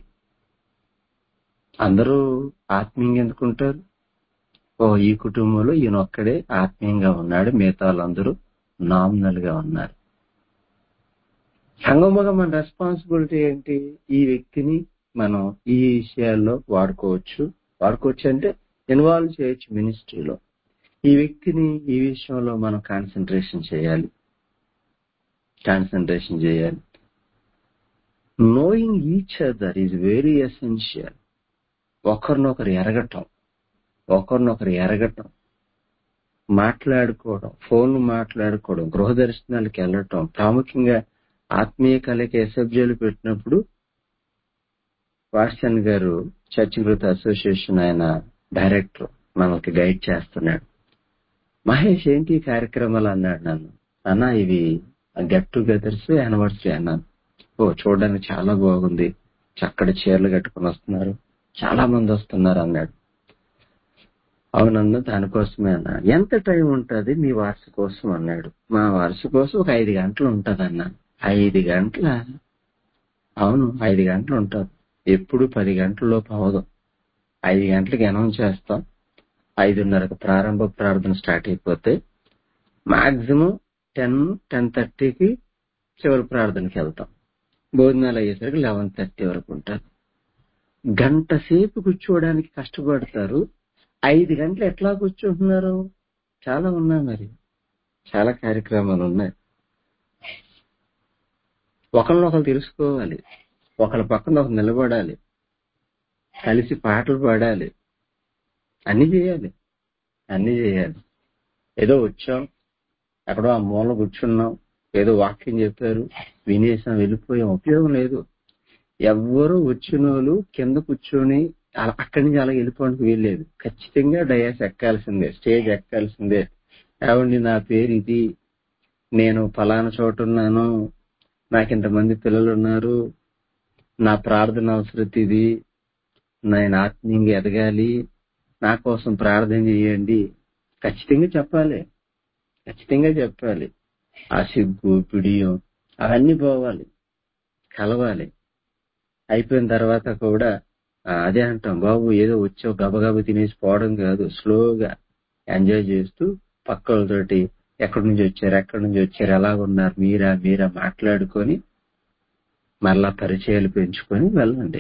అందరూ ఆత్మీయంగా ఎందుకుంటారు ఓ ఈ కుటుంబంలో ఈయన ఒక్కడే ఆత్మీయంగా ఉన్నాడు మిగతా వాళ్ళందరూ నామినల్ గా ఉన్నారు సంగముగా మన రెస్పాన్సిబిలిటీ ఏంటి ఈ వ్యక్తిని మనం ఈ విషయాల్లో వాడుకోవచ్చు వాడుకోవచ్చు అంటే ఇన్వాల్వ్ చేయొచ్చు మినిస్ట్రీలో ఈ వ్యక్తిని ఈ విషయంలో మనం కాన్సన్ట్రేషన్ చేయాలి కాన్సన్ట్రేషన్ చేయాలి knowing each other is very essential ఒకరినొకరు ఎరగటం ఒకరినొకరు ఎరగటం మాట్లాడుకోవడం ఫోన్ మాట్లాడుకోవడం గృహ దర్శనాలకు వెళ్ళటం ప్రాముఖ్యంగా ఆత్మీయ కళకి ఎస్ఎఫ్జేలు పెట్టినప్పుడు వాట్సన్ గారు చర్చ్ గ్రూత్ అసోసియేషన్ ఆయన డైరెక్టర్ మనకి గైడ్ చేస్తున్నాడు మహేష్ ఏంటి ఈ కార్యక్రమాలు అన్నాడు నన్ను అన్న ఇవి గెట్ టుగెదర్స్ యానివర్సరీ అన్నాను ఓ చూడడానికి చాలా బాగుంది చక్కటి చీరలు కట్టుకుని వస్తున్నారు చాలా మంది వస్తున్నారు అన్నాడు అవునన్న దానికోసమే అన్నా ఎంత టైం ఉంటది మీ వారసు కోసం అన్నాడు మా వారసు కోసం ఒక ఐదు గంటలు ఉంటది అన్న ఐదు గంటల అవును ఐదు గంటలు ఉంటుంది ఎప్పుడు పది గంటల్లోపు అవదు ఐదు గంటలకు అనౌన్స్ చేస్తాం ఐదున్నరకు ప్రారంభ ప్రార్థన స్టార్ట్ అయిపోతే మాక్సిమం టెన్ టెన్ థర్టీకి చివరి ప్రార్థనకి వెళ్తాం భోజనాలు అయ్యేసరికి లెవెన్ థర్టీ వరకు ఉంటారు గంట సేపు కూర్చోవడానికి కష్టపడతారు ఐదు గంటలు ఎట్లా కూర్చుంటున్నారు చాలా ఉన్నాయి మరి చాలా కార్యక్రమాలు ఉన్నాయి ఒకరినొకరు తెలుసుకోవాలి ఒకరి పక్కన ఒకరు నిలబడాలి కలిసి పాటలు పాడాలి అన్ని చేయాలి అన్ని చేయాలి ఏదో వచ్చాం ఎక్కడో ఆ మూల కూర్చున్నాం ఏదో వాక్యం చెప్పారు వినేసాం వెళ్ళిపోయాం ఉపయోగం లేదు ఎవ్వరు వచ్చిన వాళ్ళు కింద కూర్చొని అలా అక్కడి నుంచి అలా వెళ్ళిపోవడానికి వీల్లేదు ఖచ్చితంగా డయాస్ ఎక్కాల్సిందే స్టేజ్ ఎక్కాల్సిందే ఏమండి నా పేరు ఇది నేను ఫలానా చోట ఉన్నాను నాకు ఇంతమంది పిల్లలు ఉన్నారు నా ప్రార్థన అవసరం ఇది నేను ఆత్మీయంగా ఎదగాలి నా కోసం ప్రార్థన చేయండి ఖచ్చితంగా చెప్పాలి ఖచ్చితంగా చెప్పాలి ఆ సిగ్గు పిడియం అవన్నీ పోవాలి కలవాలి అయిపోయిన తర్వాత కూడా ఆ, అదే అంటాం బాబు ఏదో వచ్చావు గబగబా తినేసి పోవడం కాదు స్లోగా ఎంజాయ్ చేస్తూ పక్కలతోటి ఎక్కడి నుంచి వచ్చారు ఎక్కడి నుంచి వచ్చారు ఎలాగున్నారు మీరా మీరా మాట్లాడుకొని మరలా పరిచయాలు పెంచుకొని వెళ్ళండి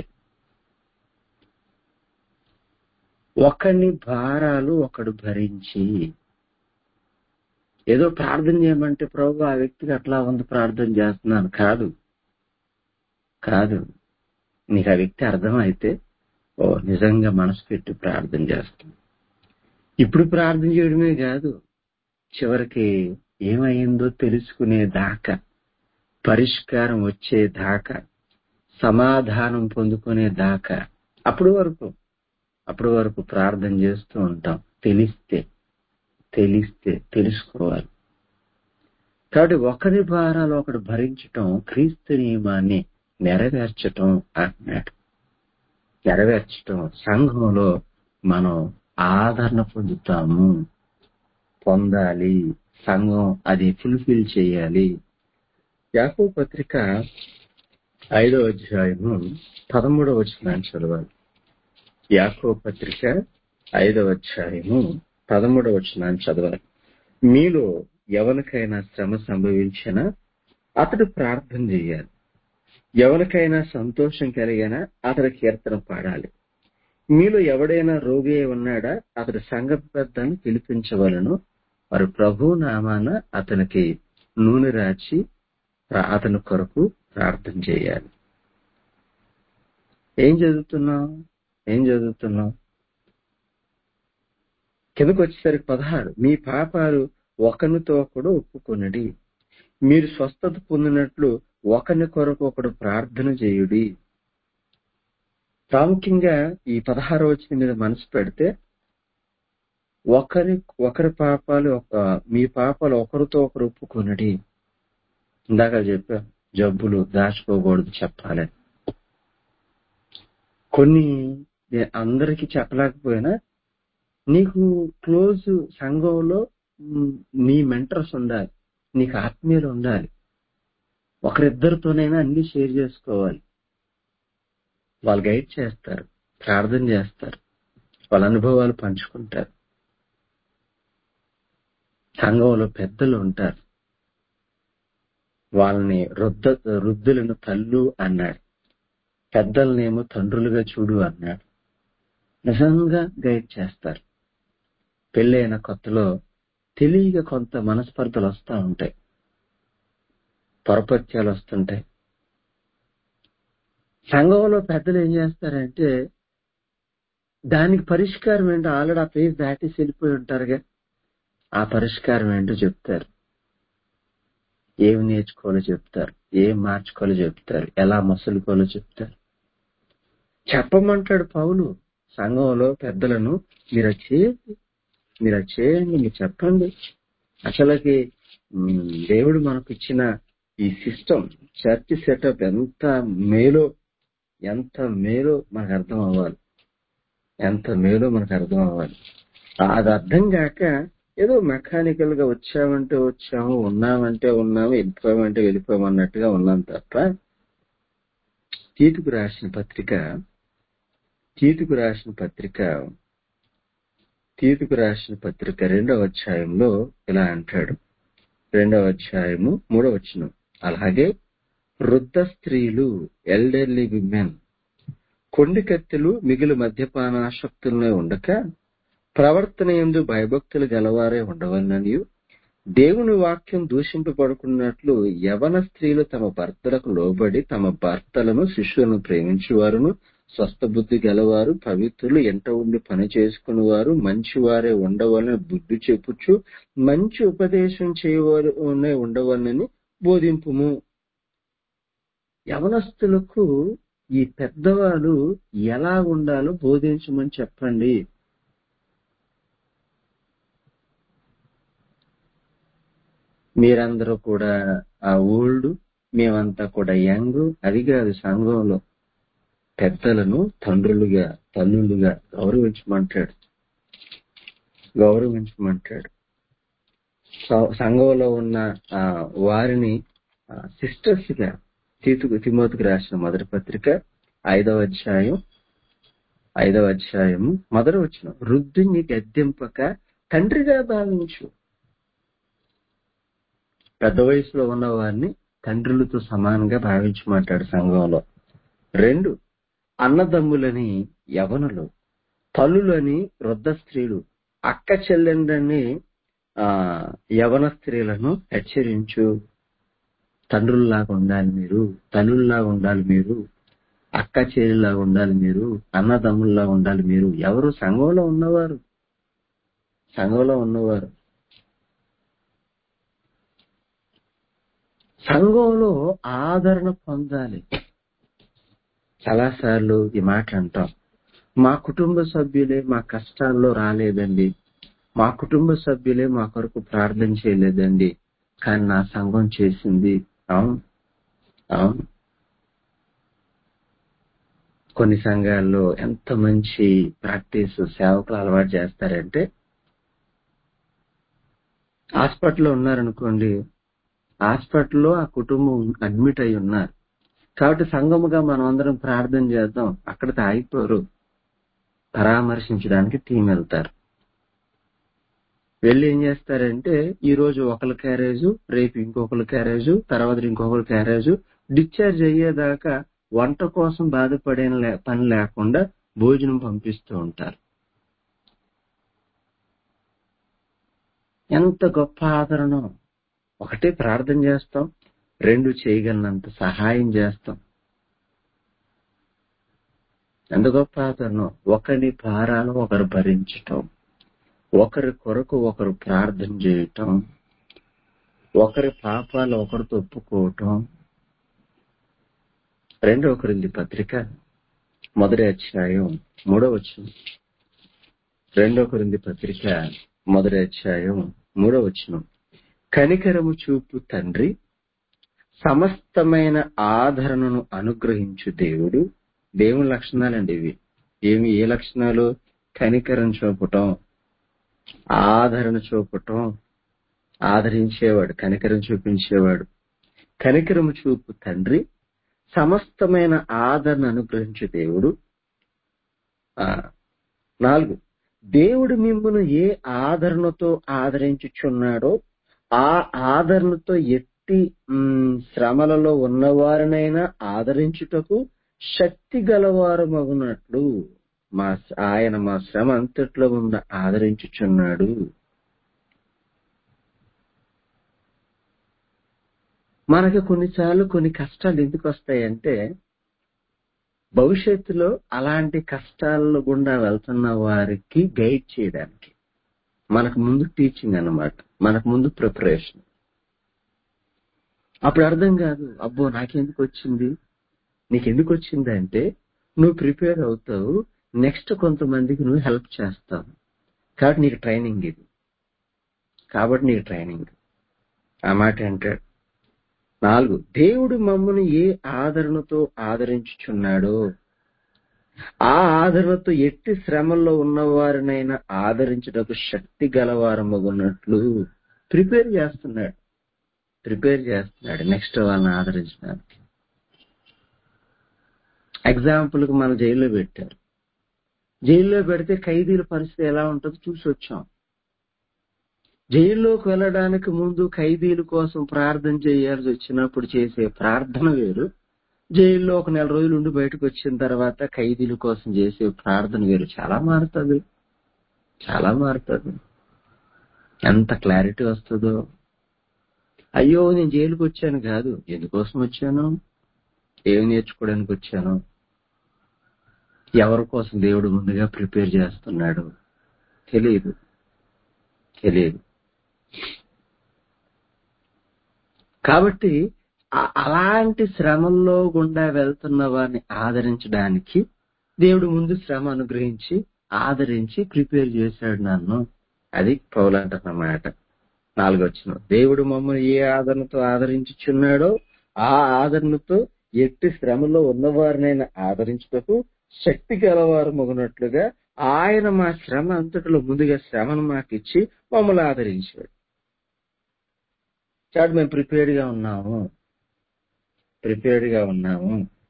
ఒకని భారాలు ఒకడు భరించి ఏదో ప్రార్థన చేయమంటే ప్రభు ఆ వ్యక్తికి అట్లా ఉంది ప్రార్థన చేస్తున్నాను కాదు కాదు నీకు ఆ వ్యక్తి అర్థమైతే ఓ నిజంగా మనసు పెట్టి ప్రార్థన చేస్తాం ఇప్పుడు ప్రార్థన చేయడమే కాదు చివరికి ఏమైందో తెలుసుకునే దాకా పరిష్కారం వచ్చే దాకా సమాధానం పొందుకునే దాకా అప్పటి వరకు అప్పటి వరకు ప్రార్థన చేస్తూ ఉంటాం తెలిస్తే తెలిస్తే తెలుసుకోవాలి కాబట్టి ఒకరి భారాలు ఒకడు భరించటం క్రీస్తు నియమాన్ని నెరవేర్చటం అంటున్నాడు నెరవేర్చటం సంఘంలో మనం ఆదరణ పొందుతాము పొందాలి సంఘం అది ఫుల్ఫిల్ చేయాలి యాకో పత్రిక ఐదో అధ్యాయము పదమూడవ వచనాన్ని చదవాలి యాకో పత్రిక ఐదవ అధ్యాయము పదమూడవ వచనాన్ని చదవాలి మీలో ఎవరికైనా శ్రమ సంభవించినా అతడు ప్రార్థన చేయాలి ఎవరికైనా సంతోషం కలిగినా అతడు కీర్తన పాడాలి మీలో ఎవడైనా రోగి అయి ఉన్నాడా అతడు సంఘ పెద్దను పిలిపించవలను వారు ప్రభు నామాన అతనికి నూనె రాచి ప్ర- అతని కొరకు ప్రార్థన చేయాలి ఏం చదువుతున్నావు ఏం చదువుతున్నావు కిందకు వచ్చేసరికి పదహారు మీ పాపాలు ఒకరితో ఒకడు ఒప్పుకొనడి మీరు స్వస్థత పొందినట్లు ఒకరి కొరకు ఒకడు ప్రార్థన చేయుడి ప్రాముఖ్యంగా ఈ పదహారు వచ్చిన మీద మనసు పెడితే ఒకరి ఒకరి పాపాలు ఒక మీ పాపాలు ఒకరితో ఒకరు ఒప్పుకొనడి ఇందాక చెప్పా జబ్బులు దాచుకోకూడదు చెప్పాలి కొన్ని నే- అందరికీ చెప్పలేకపోయినా నీకు క్లోజ్ సంఘంలో మ్, నీ మెంటర్స్ ఉండాలి నీకు ఆత్మీయులు ఉండాలి ఒకరిద్దరితోనైనా అన్ని షేర్ చేసుకోవాలి వాళ్ళు గైడ్ చేస్తారు ప్రార్థన చేస్తారు వాళ్ళ అనుభవాలు పంచుకుంటారు సంఘంలో పెద్దలు ఉంటారు వాళ్ళని రుద్ద వృద్ధులను తల్లు అన్నాడు పెద్దలనేమో తండ్రులుగా చూడు అన్నాడు నిజంగా గైడ్ చేస్తారు పెళ్ళైన కొత్తలో తెలియక కొంత మనస్పర్ధలు వస్తూ ఉంటాయి పొరపత్యాలు వస్తుంటాయి సంఘంలో పెద్దలు ఏం చేస్తారంటే దానికి పరిష్కారం ఏంటో ఆల్రెడీ ఆ ప్లేస్ దాటేసి వెళ్ళిపోయి ఉంటారుగా ఆ పరిష్కారం ఏంటో చెప్తారు ఏమి నేర్చుకోవాలో చెప్తారు ఏం మార్చుకోవాలో చెప్తారు ఎలా మసులుకోవాలో చెప్తారు చెప్పమంటాడు పౌలు సంఘంలో పెద్దలను మీరు అది చేయండి మీరు అది చేయండి మీరు చెప్పండి అసలుకి మ్, దేవుడు మనకు ఇచ్చిన ఈ సిస్టమ్ చర్చ్ సెటప్ ఎంత మేలో ఎంత మేలో మనకు అర్థం అవ్వాలి ఎంత మేలో మనకు అర్థం అవ్వాలి అది అర్థం కాక ఏదో మెకానికల్ గా వచ్చామంటే వచ్చాము ఉన్నామంటే ఉన్నాము వెళ్ళిపోయామంటే వెళ్ళిపోయాము అన్నట్టుగా ఉన్నాం తప్ప తీతుకు రాసిన పత్రిక తీతుకు రాసిన పత్రిక తీతుకు రాసిన పత్రిక రెండవ అధ్యాయంలో ఇలా అంటాడు రెండవ అధ్యాయము మూడవ వచనం అలాగే వృద్ధ స్త్రీలు ఎల్డర్లీ విమెన్ కొండి కత్తెలు మిగిలి మద్యపానాసక్తులనే ఉండక ప్రవర్తన ఎందు భయభక్తులు గలవారే ఉండవలననియు దేవుని వాక్యం దూషింపబడుకున్నట్లు యవన స్త్రీలు తమ భర్తలకు లోబడి తమ భర్తలను శిష్యులను ప్రేమించువారును స్వస్థ బుద్ధి గలవారు పవిత్రులు ఎంట ఉండి పని చేసుకునేవారు మంచివారే ఉండవాలని బుద్ధి చెప్పుచు మంచి ఉపదేశం చేయవారు ఉండవాలని బోధింపుము యవనస్తులకు ఈ పెద్దవాళ్ళు ఎలా ఉండాలో బోధించమని చెప్పండి మీరందరూ కూడా ఆ ఓల్డ్ మేమంతా కూడా యంగ్ అది కాదు సంఘంలో పెద్దలను తండ్రులుగా తల్లులుగా గౌరవించమంటాడు గౌరవించమంటాడు స- సంఘంలో ఉన్న ఆ, వారిని సిస్టర్స్ గా తీతుకు తిమోతికి రాసిన మొదటి పత్రిక ఐదవ అధ్యాయం ఐదవ అధ్యాయము మొదటి వచ్చిన వృద్ధుని గద్దెంపక తండ్రిగా భావించు పెద్ద వయసులో ఉన్న వారిని తండ్రులతో సమానంగా భావించమంటాడు సంఘంలో రెండు అన్నదమ్ములని యవనులు తల్లులని వృద్ధ స్త్రీలు అక్క చెల్లెండ్రని ఆ యవన స్త్రీలను హెచ్చరించు తండ్రుల్లాగా ఉండాలి మీరు తల్లుల్లాగా ఉండాలి మీరు అక్క చెల్లిలాగా ఉండాలి మీరు అన్నదమ్ముల్లా ఉండాలి మీరు ఎవరు సంఘంలో ఉన్నవారు సంఘంలో ఉన్నవారు సంఘంలో ఆదరణ పొందాలి చాలాసార్లు ఈ మాట అంటాం మా కుటుంబ సభ్యులే మా కష్టాల్లో రాలేదండి మా కుటుంబ సభ్యులే మా కొరకు ప్రార్థన చేయలేదండి కానీ నా సంఘం చేసింది అవును అవును కొన్ని సంఘాల్లో ఎంత మంచి ప్రాక్టీస్ సేవకులు అలవాటు చేస్తారంటే హాస్పిటల్లో ఉన్నారనుకోండి హాస్పిటల్లో ఆ కుటుంబం అడ్మిట్ అయి ఉన్నారు కాబట్టి సంఘముగా మనం అందరం ప్రార్థన చేద్దాం అక్కడితో ఆగిపోరు పరామర్శించడానికి టీం వెళ్తారు వెళ్ళి ఏం చేస్తారంటే ఈ రోజు ఒకరి క్యారేజ్ రేపు ఇంకొకరి క్యారేజ్ తర్వాత ఇంకొకరి క్యారేజ్ డిశ్చార్జ్ అయ్యేదాకా వంట కోసం బాధపడే లే- పని లేకుండా భోజనం పంపిస్తూ ఉంటారు ఎంత గొప్ప ఆదరణ ఒకటి ప్రార్థన చేస్తాం రెండు చేయగలనంత సహాయం చేస్తాం ఎంత గొప్ప ఆదరణ ఒకరి భారాలు ఒకరు భరించటం ఒకరి కొరకు ఒకరు ప్రార్థన చేయటం ఒకరి పాపాలు ఒకరితో ఒప్పుకోవటం రెండో కొరింది పత్రిక మొదటి అధ్యాయం మూడో వచనం రెండో కొరింది పత్రిక మొదటి అధ్యాయం మూడో వచనం కనికరము చూపు తండ్రి సమస్తమైన ఆదరణను అనుగ్రహించు దేవుడు దేవుని లక్షణాలండి ఇవి ఏమి ఏ లక్షణాలు కనికరం చూపటం ఆదరణ చూపటం ఆదరించేవాడు కనికరం చూపించేవాడు కనికరము చూపు తండ్రి సమస్తమైన ఆదరణ అనుగ్రహించే దేవుడు ఆ నాలుగు దేవుడు మిమ్మల్ని ఏ ఆదరణతో ఆదరించుచున్నాడో ఆ ఆదరణతో ఎట్టి మ్, శ్రమలలో ఉన్నవారినైనా ఆదరించుటకు శక్తి గలవారమగునట్లు మా ఆయన మా శ్రమ అంతట్లో ఉన్న ఆదరించుచున్నాడు మనకి కొన్నిసార్లు కొన్ని కష్టాలు ఎందుకు వస్తాయంటే భవిష్యత్తులో అలాంటి కష్టాల గుండా వెళ్తున్న వారికి గైడ్ చేయడానికి మనకు ముందు టీచింగ్ అన్నమాట మనకు ముందు ప్రిపరేషన్ అప్పుడు అర్థం కాదు అబ్బో నాకెందుకు వచ్చింది నీకెందుకు వచ్చింది అంటే నువ్వు ప్రిపేర్ అవుతావు నెక్స్ట్ కొంతమందికి నువ్వు హెల్ప్ చేస్తావు కాబట్టి నీకు ట్రైనింగ్ ఇది కాబట్టి నీకు ట్రైనింగ్ ఆ మాట అంటాడు నాలుగు దేవుడు మమ్మల్ని ఏ ఆదరణతో ఆదరించుచున్నాడో ఆ ఆదరణతో ఎట్టి శ్రమల్లో ఉన్నవారినైనా ఆదరించుటకు శక్తి గలవారమగున్నట్లు ప్రిపేర్ చేస్తున్నాడు ప్రిపేర్ చేస్తున్నాడు నెక్స్ట్ వాళ్ళని ఆదరించడానికి ఎగ్జాంపుల్ కు మన జైల్లో పెట్టారు జైల్లో పెడితే ఖైదీల పరిస్థితి ఎలా ఉంటుందో చూసి వచ్చాం జైల్లోకి వెళ్ళడానికి ముందు ఖైదీల కోసం ప్రార్థన చేయాల్సి వచ్చినప్పుడు చేసే ప్రార్థన వేరు జైల్లో ఒక నెల రోజులు ఉండి బయటకు వచ్చిన తర్వాత ఖైదీల కోసం చేసే ప్రార్థన వేరు చాలా మారుతుంది చాలా మారుతుంది ఎంత క్లారిటీ వస్తుందో అయ్యో నేను జైలుకి వచ్చాను కాదు ఎందుకోసం వచ్చాను ఏమి నేర్చుకోవడానికి వచ్చాను ఎవరి కోసం దేవుడు ముందుగా ప్రిపేర్ చేస్తున్నాడు తెలియదు తెలియదు కాబట్టి ఆ- అలాంటి శ్రమల్లో గుండా వెళ్తున్న వారిని ఆదరించడానికి దేవుడు ముందు శ్రమ అనుగ్రహించి ఆదరించి ప్రిపేర్ చేశాడు నన్ను అది పౌలంటున్నమాట నాలుగొచ్చిన దేవుడు మమ్మల్ని ఏ ఆదరణతో ఆదరించుచున్నాడో ఆ ఆదరణతో ఎట్టి శ్రమలో ఉన్నవారినైనా ఆదరించుటకు శక్తి గలవారు మొగినట్లుగా ఆయన మా శ్రమ అంతటిలో ముందుగా శ్రమను మాకిచ్చి మమ్మల్ని ఆదరించాడు చాడు మేము ప్రిపేర్డ్ గా ఉన్నాము ప్రిపేర్డ్ గా ఉన్నాము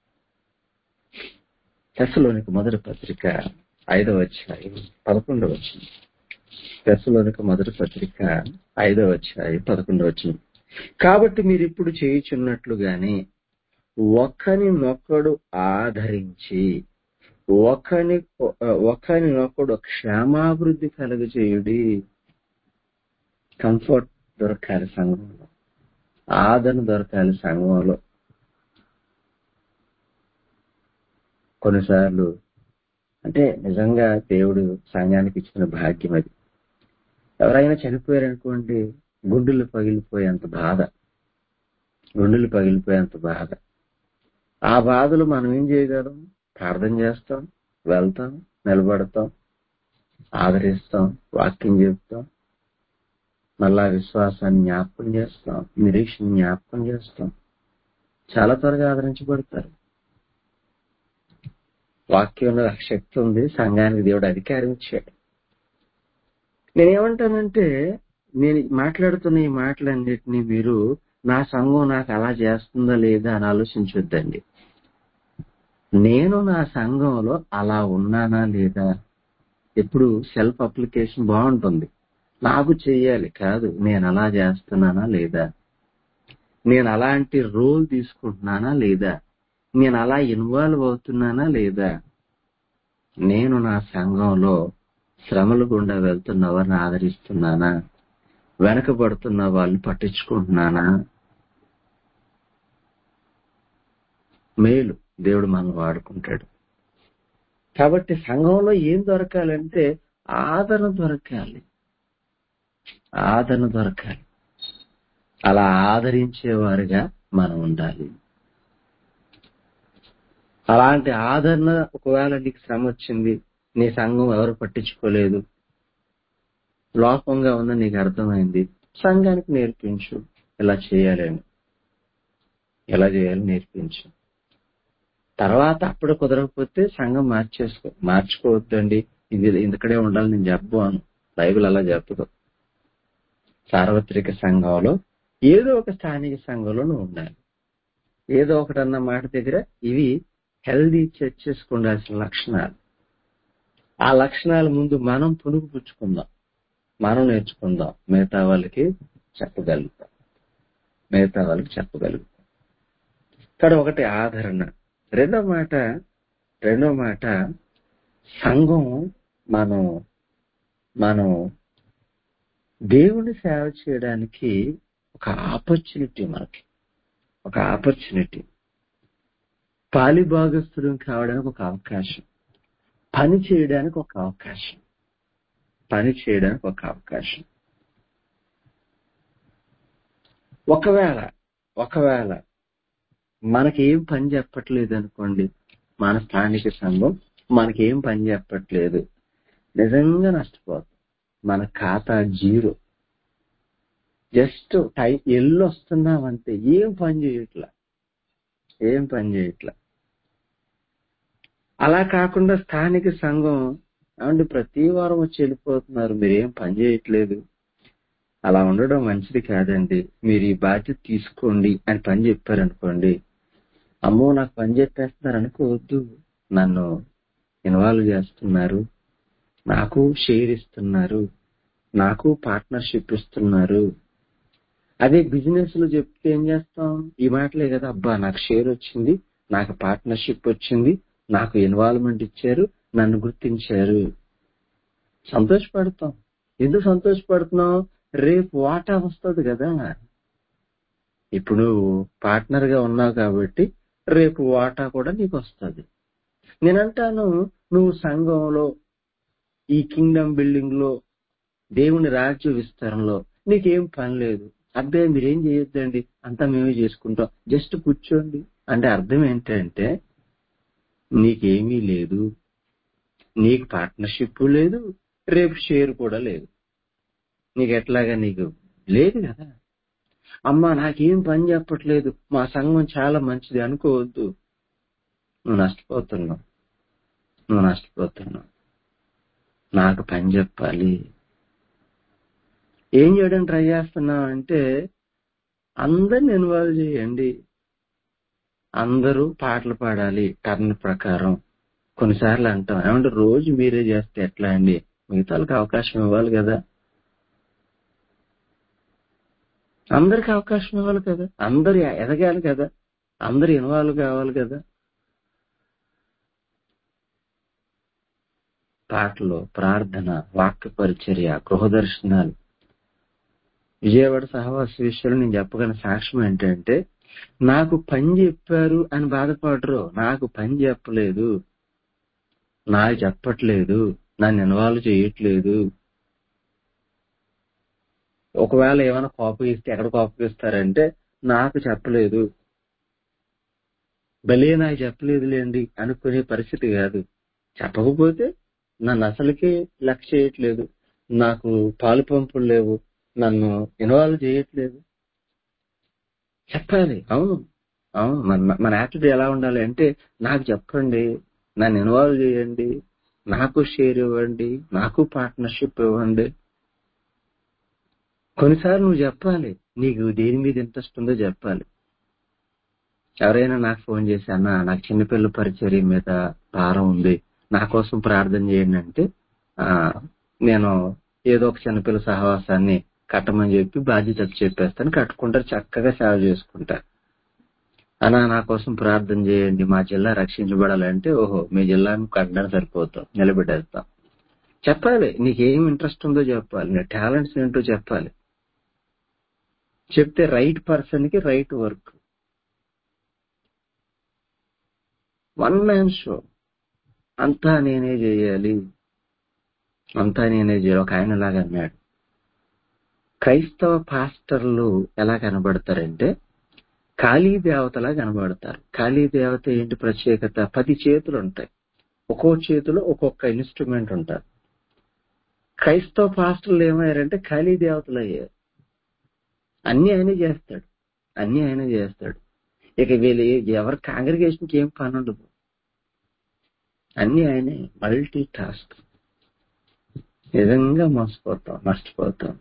దశలోనికి మొదటి పత్రిక ఐదవ అధ్యాయం పదకొండవ వచ్చింది దశలోనికి మొదటి పత్రిక ఐదవ అధ్యాయం పదకొండవ వచ్చింది కాబట్టి మీరు ఇప్పుడు చేయుచున్నట్లుగానే ఒకరినొకడు ఆదరించి ఒకని ఒకరినొకడు క్షేమాభివృద్ధి కలుగజేయుడి కంఫర్ట్ దొరకాలి సంఘంలో ఆదరణ దొరకాలి సంఘంలో కొన్నిసార్లు అంటే నిజంగా దేవుడు సంఘానికి ఇచ్చిన భాగ్యం అది ఎవరైనా చనిపోయారనుకోండి గుండెలు పగిలిపోయేంత బాధ గుండెలు పగిలిపోయేంత బాధ ఆ బాధలు మనం ఏం చేయగలం ప్రార్థన చేస్తాం వెళ్తాం నిలబడతాం ఆదరిస్తాం వాక్యం చెప్తాం మళ్ళా విశ్వాసాన్ని జ్ఞాపకం చేస్తాం నిరీక్షణ జ్ఞాపకం చేస్తాం చాలా త్వరగా ఆదరించబడతారు వాక్యంలో ఆ శక్తి ఉంది సంఘానికి దేవుడు అధికారం ఇచ్చాడు నేనేమంటానంటే నేను మాట్లాడుతున్న ఈ మాటలన్నిటినీ మీరు నా సంఘం నాకు అలా చేస్తుందా లేదా అని ఆలోచించొద్దండి నేను నా సంఘంలో అలా ఉన్నానా లేదా ఎప్పుడు సెల్ఫ్ అప్లికేషన్ బాగుంటుంది నాకు చెయ్యాలి కాదు నేను అలా చేస్తున్నానా లేదా నేను అలాంటి రోల్ తీసుకుంటున్నానా లేదా నేను అలా ఇన్వాల్వ్ అవుతున్నానా లేదా నేను నా సంఘంలో శ్రమలు గుండా వెళ్తున్న వారిని ఆదరిస్తున్నానా వెనకబడుతున్న వాళ్ళని పట్టించుకుంటున్నానా మేలు దేవుడు మనం వాడుకుంటాడు కాబట్టి సంఘంలో ఏం దొరకాలంటే ఆదరణ దొరకాలి ఆదరణ దొరకాలి అలా ఆదరించేవారుగా మనం ఉండాలి అలాంటి ఆదరణ ఒకవేళ నీకు శ్రమ వచ్చింది నీ సంఘం ఎవరు పట్టించుకోలేదు లోపంగా ఉందని నీకు అర్థమైంది సంఘానికి నేర్పించు ఇలా చేయాలి అని ఎలా చేయాలి నేర్పించు తర్వాత అప్పుడు కుదరకపోతే సంఘం మార్చేసుకో మార్చుకోవద్దండి ఇది ఇందుకడే ఉండాలి నేను చెప్పాను బైబిల్ అలా చెప్పదు సార్వత్రిక సంఘంలో ఏదో ఒక స్థానిక సంఘంలో నువ్వు ఉండాలి ఏదో ఒకటన్న మాట దగ్గర ఇవి హెల్దీ చర్చెస్ ఉండాల్సిన లక్షణాలు ఆ లక్షణాల ముందు మనం పునుగు పుచ్చుకుందాం మనం నేర్చుకుందాం మిగతా వాళ్ళకి చెప్పగలుగుతాం మిగతా వాళ్ళకి చెప్పగలుగుతాం ఇక్కడ ఒకటి ఆదరణ రెండో మాట రెండో మాట సంఘం మనం మనం దేవుని సేవ చేయడానికి ఒక ఆపర్చునిటీ మనకి ఒక ఆపర్చునిటీ పాలిభాగస్థులం కావడానికి ఒక అవకాశం పని చేయడానికి ఒక అవకాశం పని చేయడానికి ఒక అవకాశం ఒకవేళ ఒకవేళ మనకి ఏం పని చెప్పట్లేదు అనుకోండి మన స్థానిక సంఘం మనకి ఏం పని చెప్పట్లేదు నిజంగా నష్టపోతాం మన ఖాతా జీరో జస్ట్ టై ఎల్లు వస్తున్నాం అంతే ఏం పని చేయట్లా ఏం పని చేయట్లా అలా కాకుండా స్థానిక సంఘం ఏమంటే ప్రతి వారం వచ్చి వెళ్ళిపోతున్నారు మీరేం పని చేయట్లేదు అలా ఉండడం మంచిది కాదండి మీరు ఈ బాధ్యత తీసుకోండి అని పని చెప్పారనుకోండి అమ్మో నాకు పని చెప్పేస్తున్నారు అనుకోవద్దు నన్ను ఇన్వాల్వ్ చేస్తున్నారు నాకు షేర్ ఇస్తున్నారు నాకు పార్ట్నర్షిప్ ఇస్తున్నారు అదే బిజినెస్ లో చెప్తే ఏం చేస్తాం ఈ మాటలే కదా అబ్బా నాకు షేర్ వచ్చింది నాకు పార్ట్నర్షిప్ వచ్చింది నాకు ఇన్వాల్వ్మెంట్ ఇచ్చారు నన్ను గుర్తించారు సంతోషపడతాం ఎందుకు సంతోషపడుతున్నాం రేపు వాటా వస్తుంది కదా ఇప్పుడు పార్ట్నర్ గా ఉన్నావు కాబట్టి రేపు వాటా కూడా నీకు వస్తుంది నేనంటాను నువ్వు సంఘంలో ఈ కింగ్డమ్ బిల్డింగ్ లో దేవుని రాజ్య విస్తరణలో నీకేం పని లేదు అబ్బే మీరేం చేయొద్దండి అంతా మేమే చేసుకుంటాం జస్ట్ కూర్చోండి అంటే అర్థం ఏంటంటే నీకేమీ లేదు నీకు పార్ట్నర్షిప్ లేదు రేపు షేర్ కూడా లేదు నీకు ఎట్లాగా నీకు లేదు కదా అమ్మా నాకేం పని చెప్పట్లేదు మా సంఘం చాలా మంచిది అనుకోవద్దు నువ్వు నష్టపోతున్నావు నువ్వు నష్టపోతున్నావు నాకు పని చెప్పాలి ఏం చేయడానికి ట్రై చేస్తున్నావు అంటే అందరిని ఇన్వాల్వ్ చేయండి అందరూ పాటలు పాడాలి టర్న్ ప్రకారం కొన్నిసార్లు అంటాం ఏమంటే రోజు మీరే చేస్తే ఎట్లా అండి మిగతా వాళ్ళకి అవకాశం ఇవ్వాలి కదా అందరికి అవకాశం ఇవ్వాలి కదా అందరు ఎదగాలి కదా అందరు ఇన్వాల్వ్ కావాలి కదా పాటలు ప్రార్థన వాక్య పరిచర్య గృహదర్శనాలు విజయవాడ సహవాస విషయంలో నేను చెప్పగల సాక్ష్యం ఏంటంటే నాకు పని చెప్పారు అని బాధపడరు నాకు పని చెప్పలేదు నాకు చెప్పట్లేదు నన్ను ఇన్వాల్వ్ చేయట్లేదు ఒకవేళ ఏమైనా కోపగిస్తే ఎక్కడ కోపగిస్తారంటే నాకు చెప్పలేదు భలే నాకు చెప్పలేదులేండి అనుకునే పరిస్థితి కాదు చెప్పకపోతే నన్ను అసలుకే లెక్క చేయట్లేదు నాకు పాలు పంపులు లేవు నన్ను ఇన్వాల్వ్ చేయట్లేదు చెప్పాలి అవును అవును మన మన యాటిట్యూడ్ ఎలా ఉండాలి అంటే నాకు చెప్పండి నన్ను ఇన్వాల్వ్ చేయండి నాకు షేర్ ఇవ్వండి నాకు పార్ట్నర్షిప్ ఇవ్వండి కొన్నిసార్లు నువ్వు చెప్పాలి నీకు దేని మీద ఇంట్రెస్ట్ ఉందో చెప్పాలి ఎవరైనా నాకు ఫోన్ చేసి అన్న నాకు చిన్నపిల్లల పరిచర్య మీద భారం ఉంది నా కోసం ప్రార్థన చేయండి అంటే ఆ నేను ఏదో ఒక చిన్నపిల్ల సహవాసాన్ని కట్టమని చెప్పి బాధ్యత చెప్పేస్తాను కట్టుకుంటారు చక్కగా సేవ చేసుకుంటారు అన్నా నా కోసం ప్రార్థన చేయండి మా జిల్లా రక్షించబడాలంటే ఓహో మీ జిల్లాను కట్టడానికి సరిపోతాం నిలబెట్టేస్తాం చెప్పాలి నీకేం ఇంట్రెస్ట్ ఉందో చెప్పాలి నీ టాలెంట్స్ ఏంటో చెప్పాలి చెప్తే రైట్ పర్సన్ కి right work one man show అంతా నేనే చేయాలి అంతా నేనే చేయాలి ఒక ఆయన లాగా అన్నాడు క్రైస్తవ పాస్టర్లు ఎలా కనబడతారంటే కాళీ దేవతలా కనబడతారు కాళీ దేవత ఏంటి ప్రత్యేకత పది చేతులు ఉంటాయి ఒక్కో చేతిలో ఒక్కొక్క ఇన్స్ట్రుమెంట్ ఉంటారు క్రైస్తవ పాస్టర్లు ఏమయ్యారంటే ఖాళీ దేవతలు అయ్యారు అన్ని ఆయనే చేస్తాడు అన్ని ఆయనే చేస్తాడు ఇక వీళ్ళు ఎవరి కాంగ్రిగేషన్కి ఏం పని ఉండదు అన్ని ఆయనే మల్టీ టాస్క్ నిజంగా మోసపోతాం నష్టపోతాం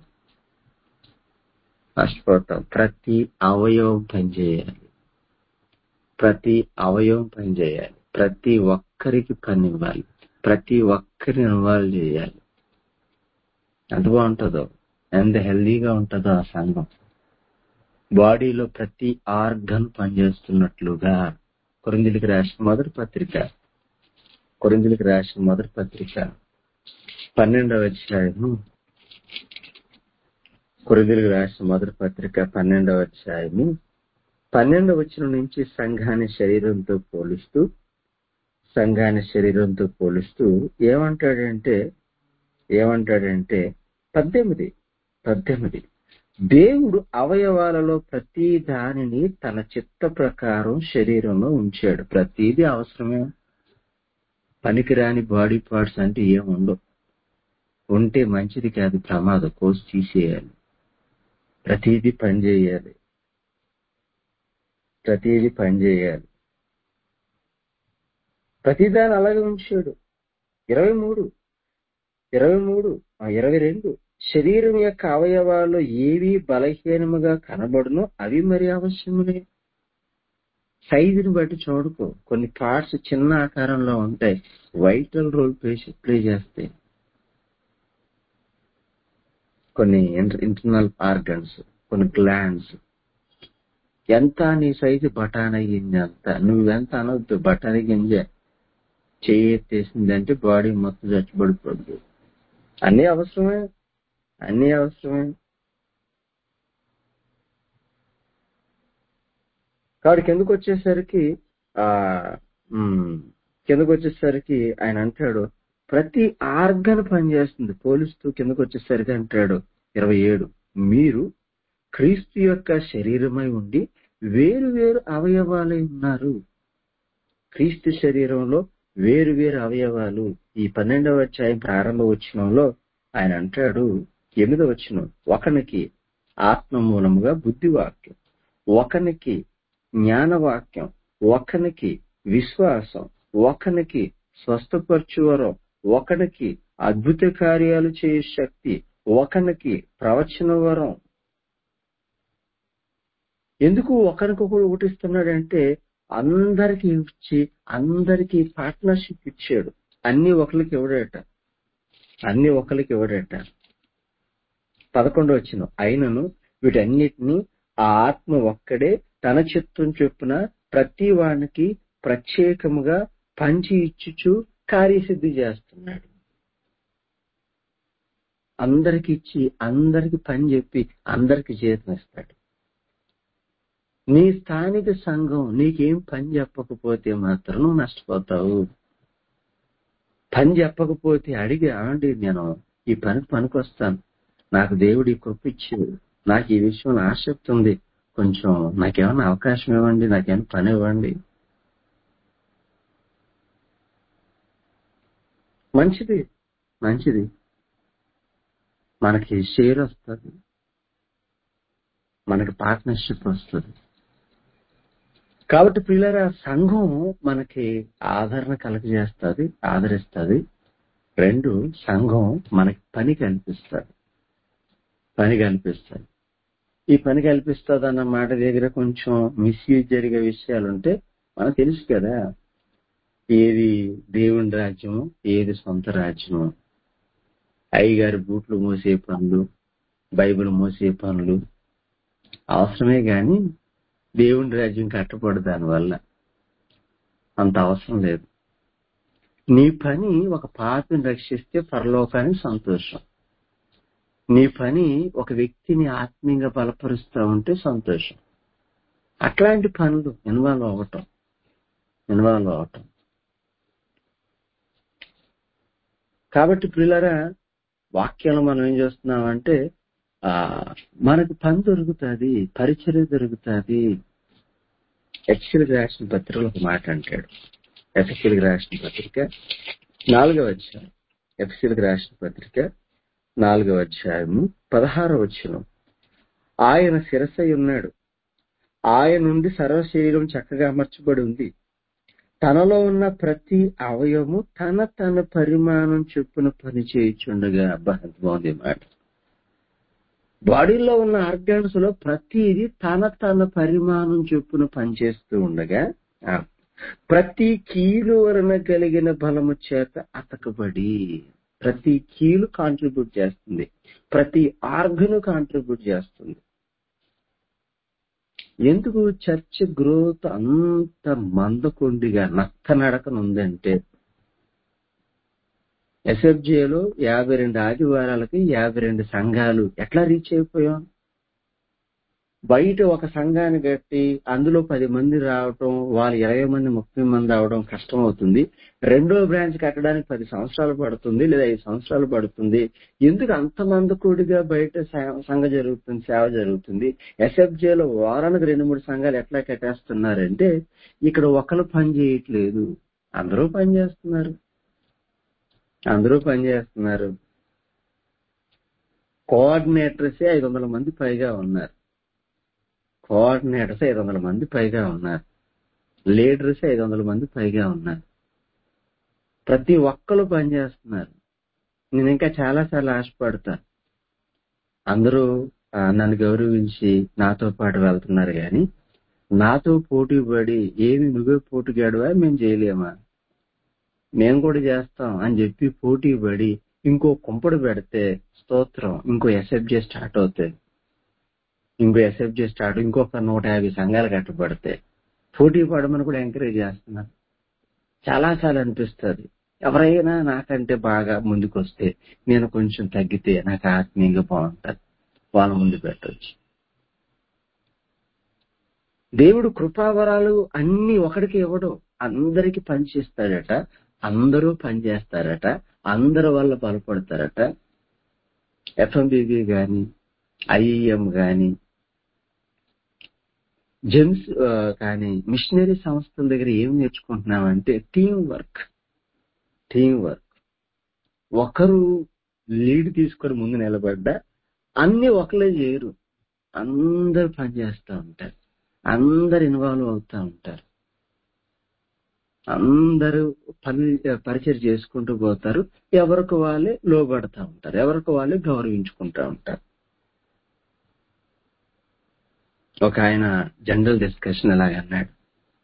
నష్టపోతాం ప్రతి అవయవం పనిచేయాలి ప్రతి అవయవం పనిచేయాలి ప్రతి ఒక్కరికి పని ఇవ్వాలి ప్రతి ఒక్కరిని ఇన్వాల్వ్ చేయాలి ఎంత బాగుంటుందో ఎంత హెల్దీగా ఉంటుందో ఆ సంఘం బాడీలో ప్రతి ఆర్గన్ పనిచేస్తున్నట్లుగా కొరిందులకి రాసిన మొదటి పత్రిక కొరిందులకి రాసిన మొదటి పత్రిక పన్నెండవ అధ్యాయము కొరిందులకు రాసిన మొదటి పత్రిక పన్నెండవ అధ్యాయము పన్నెండవ వచ్చిన నుంచి సంఘాన్ని శరీరంతో పోలుస్తూ సంఘాన్ని శరీరంతో పోలుస్తూ ఏమంటాడంటే ఏమంటాడంటే పద్దెనిమిది పద్దెనిమిది దేవుడు అవయవాలలో ప్రతి దానిని తన చిత్త ప్రకారం శరీరంలో ఉంచాడు ప్రతిదీ అవసరమే పనికిరాని బాడీ పార్ట్స్ అంటే ఏముండవు ఉంటే మంచిది కాదు ప్రమాదం కోసి తీసేయాలి ప్రతిదీ పని చేయాలి ప్రతిదీ పని చేయాలి ప్రతిదాన్ని అలాగే ఉంచాడు ఇరవై మూడు ఇరవై మూడు ఇరవై రెండు శరీరం యొక్క అవయవాలు ఏవి బలహీనముగా కనబడునో అవి మరి అవశ్యములే సైజుని బట్టి చూడుకో కొన్ని పార్ట్స్ చిన్న ఆకారంలో ఉంటాయి వైటల్ రోల్ ప్లే చేస్తాయి కొన్ని ఇంటర్నల్ ఆర్గన్స్ కొన్ని గ్లాండ్స్ ఎంత నీ సైజు బఠానీ గింజ అంత నువ్వెంత అనొద్దు బఠానీ గింజ చేయి ఎత్తేసిందంటే బాడీ మొత్తం చచ్చిపడిపోద్దు అన్నీ అవసరమే అన్నీ అవసరమే కాబట్టి కిందకు వచ్చేసరికి ఆ కిందకు వచ్చేసరికి ఆయన అంటాడు ప్రతి ఆర్గన్ పనిచేస్తుంది పోలిస్తూ కిందకు వచ్చేసరికి అంటాడు ఇరవై ఏడు మీరు క్రీస్తు యొక్క శరీరమై ఉండి వేరు వేరు అవయవాలై ఉన్నారు క్రీస్తు శరీరంలో వేరు వేరు అవయవాలు ఈ పన్నెండవ అధ్యాయం ప్రారంభ వచ్చినంలో ఆయన అంటాడు ఎనిమిదవ వచ్చిన ఒకనికి ఆత్మ మూలముగా బుద్ధివాక్యం ఒకనికి జ్ఞానవాక్యం ఒకనికి విశ్వాసం ఒకనికి స్వస్థపరచువరం ఒకనికి అద్భుత కార్యాలు చేయ శక్తి ఒకనికి ప్రవచన వరం ఎందుకు ఒకరికొకరు ఒకటిస్తున్నాడంటే అందరికి ఇచ్చి అందరికి పార్ట్నర్షిప్ ఇచ్చాడు అన్ని ఒకరికి ఇవ్వడట అన్ని ఒకరికి ఇవ్వడట పదకొండు వచ్చిన అయినను వీటన్నిటిని ఆ ఆత్మ ఒక్కడే తన చిత్తం చొప్పున ప్రతి వానికి ప్రత్యేకముగా పంచి ఇచ్చుచు కార్యసిద్ధి చేస్తున్నాడు అందరికి ఇచ్చి అందరికి పని చెప్పి అందరికి జీతం ఇస్తాడు నీ స్థానిక సంఘం నీకేం పని చెప్పకపోతే మాత్రం నువ్వు నష్టపోతావు పని చెప్పకపోతే అడిగి ఆండి నేను ఈ పనికి పనికొస్తాను నాకు దేవుడు ఈ కృప ఇచ్చాడు నాకు ఈ విషయంలో ఆసక్తి ఉంది కొంచెం నాకేమైనా అవకాశం ఇవ్వండి నాకేమైనా పని ఇవ్వండి మంచిది మంచిది మనకి షేర్ వస్తుంది మనకి పార్ట్నర్షిప్ వస్తుంది కాబట్టి పిల్లల సంఘం మనకి ఆదరణ కలగజేస్తుంది ఆదరిస్తుంది రెండు సంఘం మనకి పని కల్పిస్తుంది పని కల్పిస్తుంది ఈ పని కల్పిస్తుంది అన్న మాట దగ్గర కొంచెం మిస్యూజ్ జరిగే విషయాలు ఉంటే మనకు తెలుసు కదా ఏది దేవుని రాజ్యము ఏది సొంత రాజ్యము అయ్యగారి బూట్లు మోసే పనులు బైబిల్ మోసే పనులు అవసరమే గాని దేవుని రాజ్యం కట్టపడు దానివల్ల అంత అవసరం లేదు నీ పని ఒక పాపిని రక్షిస్తే పరలోకానికి సంతోషం నీ పని ఒక వ్యక్తిని ఆత్మీయంగా బలపరుస్తూ ఉంటే సంతోషం అట్లాంటి పనులు ఇన్వాల్వ్ అవ్వటం ఇన్వాల్వ్ అవ్వటం కాబట్టి పిల్లరా వాక్యాలు మనం ఏం చేస్తున్నామంటే ఆ మనకు పని దొరుకుతుంది పరిచర్య దొరుకుతుంది ఎక్సిల్కి రాసిన పత్రికలో ఒక మాట అంటాడు ఎఫ్ఎస్ఎల్కి రాసిన పత్రిక నాలుగవ అధ్యాయం ఎఫ్ఎస్ఎల్కి రాసిన పత్రిక నాలుగవ అధ్యాయము పదహారవ వచ్చిన ఆయన శిరసై ఉన్నాడు ఆయన నుండి సర్వ శరీరం చక్కగా అమర్చబడి ఉంది తనలో ఉన్న ప్రతి అవయవము తన తన పరిమాణం చొప్పున పని చేయుచుండగా అబ్బా ఎంత బాగుంది ఈ మాట బాడీలో ఉన్న ఆర్గాన్స్ లో ప్రతిది తన తన పరిమాణం చొప్పున పనిచేస్తూ ఉండగా ఆ, ప్రతి కీలు వలన కలిగిన బలము చేత అతకబడి ప్రతి కీలు కాంట్రిబ్యూట్ చేస్తుంది ప్రతి ఆర్గను కాంట్రిబ్యూట్ చేస్తుంది ఎందుకు చర్చ్ గ్రోత్ అంత మందకొండిగా నక్క నడకన ఉందంటే ఎస్ఎఫ్జేలో యాభై రెండు ఆదివారాలకి యాభై రెండు సంఘాలు ఎట్లా రీచ్ అయిపోయాం బయట ఒక సంఘాన్ని కట్టి అందులో పది మంది రావటం వాళ్ళు ఇరవై మంది ముప్పై మంది అవడం కష్టం అవుతుంది రెండో బ్రాంచ్ కట్టడానికి పది సంవత్సరాలు పడుతుంది లేదా ఐదు సంవత్సరాలు పడుతుంది ఎందుకు అంత మందకూడిగా బయట సే- సంఘ జరుగుతుంది సేవ జరుగుతుంది ఎస్ఎఫ్జేలో వారానికి రెండు మూడు సంఘాలు ఎట్లా కట్టేస్తున్నారంటే ఇక్కడ ఒకరు పని చేయట్లేదు అందరూ పని చేస్తున్నారు అందరూ పని చేస్తున్నారు కోఆర్డినేటర్సే ఐదు వందల మంది పైగా ఉన్నారు కోఆర్డినేటర్స్ ఐదు వందల మంది పైగా ఉన్నారు లీడర్స్ ఐదు వందల మంది పైగా ఉన్నారు ప్రతి ఒక్కరు పనిచేస్తున్నారు నేను ఇంకా చాలా చాలా ఆశపడతాను అందరూ ఆ, నన్ను గౌరవించి నాతో పాటు వెళ్తున్నారు కానీ నాతో పోటీ పడి ఏమి నువ్వే పోటీగాడువా మేము చేయలేమా మేము కూడా చేస్తాం అని చెప్పి పోటీ పడి ఇంకో కుంపడు పెడితే స్తోత్రం ఇంకో ఎస్ఎఫ్జే స్టార్ట్ అవుతాయి ఇంకో ఎస్ఎఫ్జే స్టార్ట్ ఇంకొక నూట యాభై సంఘాలు కట్టబడితే పోటీ పడమని కూడా ఎంకరేజ్ చేస్తున్నారు చాలా చాలా అనిపిస్తుంది ఎవరైనా నాకంటే బాగా ముందుకు వస్తే నేను కొంచెం తగ్గితే నాకు ఆత్మీయంగా బాగుంటది వాళ్ళ ముందు పెట్టవచ్చు దేవుడు కృపావరాలు అన్ని ఒకడికి ఇవ్వడు అందరికి పనిచేస్తాడట అందరూ పనిచేస్తారట అందరి వల్ల బలపడతారట ఎఫ్ఎంబిబి గాని ఐఈఎం గాని జెమ్స్ ఆ, కానీ మిషనరీ సంస్థల దగ్గర ఏం నేర్చుకుంటున్నామంటే టీం వర్క్ టీం వర్క్ ఒకరు లీడ్ తీసుకొని ముందు నిలబడ్డా అన్ని ఒకలే చేయరు అందరు పనిచేస్తూ ఉంటారు అందరు ఇన్వాల్వ్ అవుతా ఉంటారు అందరూ పని పరిచయం చేసుకుంటూ పోతారు ఎవరికి వాళ్ళే లోబడతా ఉంటారు ఎవరికి వాళ్ళే గౌరవించుకుంటా ఉంటారు ఒక ఆయన జనరల్ డిస్కషన్ ఇలాగ అన్నాడు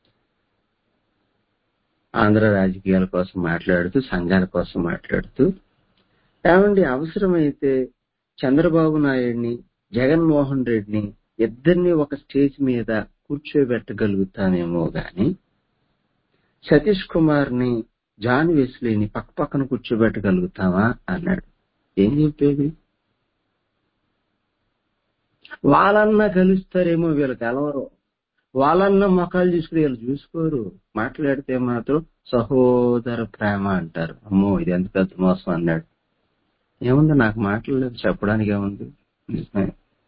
ఆంధ్ర రాజకీయాల కోసం మాట్లాడుతూ సంఘాల కోసం మాట్లాడుతూ ఏమండి అవసరమైతే చంద్రబాబు నాయుడిని జగన్మోహన్ రెడ్డిని ఇద్దరిని ఒక స్టేజ్ మీద కూర్చోబెట్టగలుగుతానేమో గాని సతీష్ కుమార్ ని జాన్ వెస్లీని పక్క పక్కన కూర్చోబెట్టగలుగుతావా అన్నాడు ఏం చెప్పేది వాళ్ళన్నా కలుస్తారేమో వీళ్ళు కలవరు వాళ్ళన్న మొఖాలు చూసుకుని వీళ్ళు చూసుకోరు మాట్లాడితే మాత్రం సహోదర ప్రేమ అంటారు అమ్మో ఇది ఎంత పెద్ద మోసం అన్నాడు ఏముంది నాకు మాట్లాడలేదు చెప్పడానికి ఏముంది నిజమే.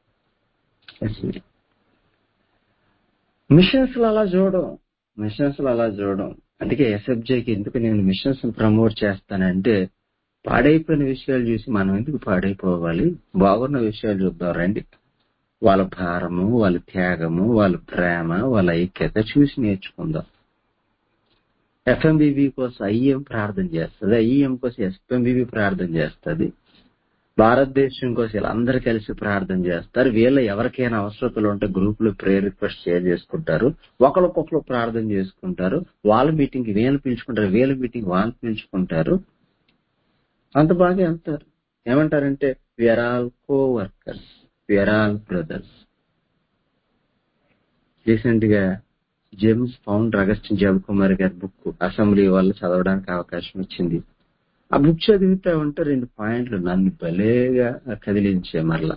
మిషన్స్ లో అలా చూడడం మిషన్స్ లో అలా చూడడం అందుకే ఎస్ఎఫ్జేకి ఎందుకు నేను మిషన్స్ ప్రమోట్ చేస్తానంటే పాడైపోయిన విషయాలు చూసి మనం ఎందుకు పాడైపోవాలి బాగున్న విషయాలు చూద్దాం రండి వాళ్ళ భారము వాళ్ళ త్యాగము వాళ్ళ ప్రేమ వాళ్ళ ఐక్యత చూసి నేర్చుకుందాం ఎఫ్ఎంబిబి కోసం ఐఎం ప్రార్థన చేస్తుంది ఐఎం కోసం ఎస్ఎంబిబి ప్రార్థన చేస్తుంది భారతదేశం కోసం వీళ్ళందరూ కలిసి ప్రార్థన చేస్తారు వీళ్ళ ఎవరికైనా అవసరతలు ఉంటే గ్రూప్ లో ప్రేయర్ రిక్వెస్ట్ షేర్ చేసుకుంటారు ఒకరికొకరు ప్రార్థన చేసుకుంటారు వాళ్ళ మీటింగ్ వీళ్ళు పిలుచుకుంటారు వీళ్ళ మీటింగ్ వాళ్ళు పిలుచుకుంటారు అంత బాగా వెళ్తారు ఏమంటారంటే we are all co workers we are all brothers recent గా James founder Augustine Jebakumar గారి బుక్ అసెంబ్లీ వాళ్ళు చదవడానికి అవకాశం వచ్చింది ఆ బుక్ చదివితే ఉంటే రెండు పాయింట్లు నన్ను భలేగా కదిలించే మరలా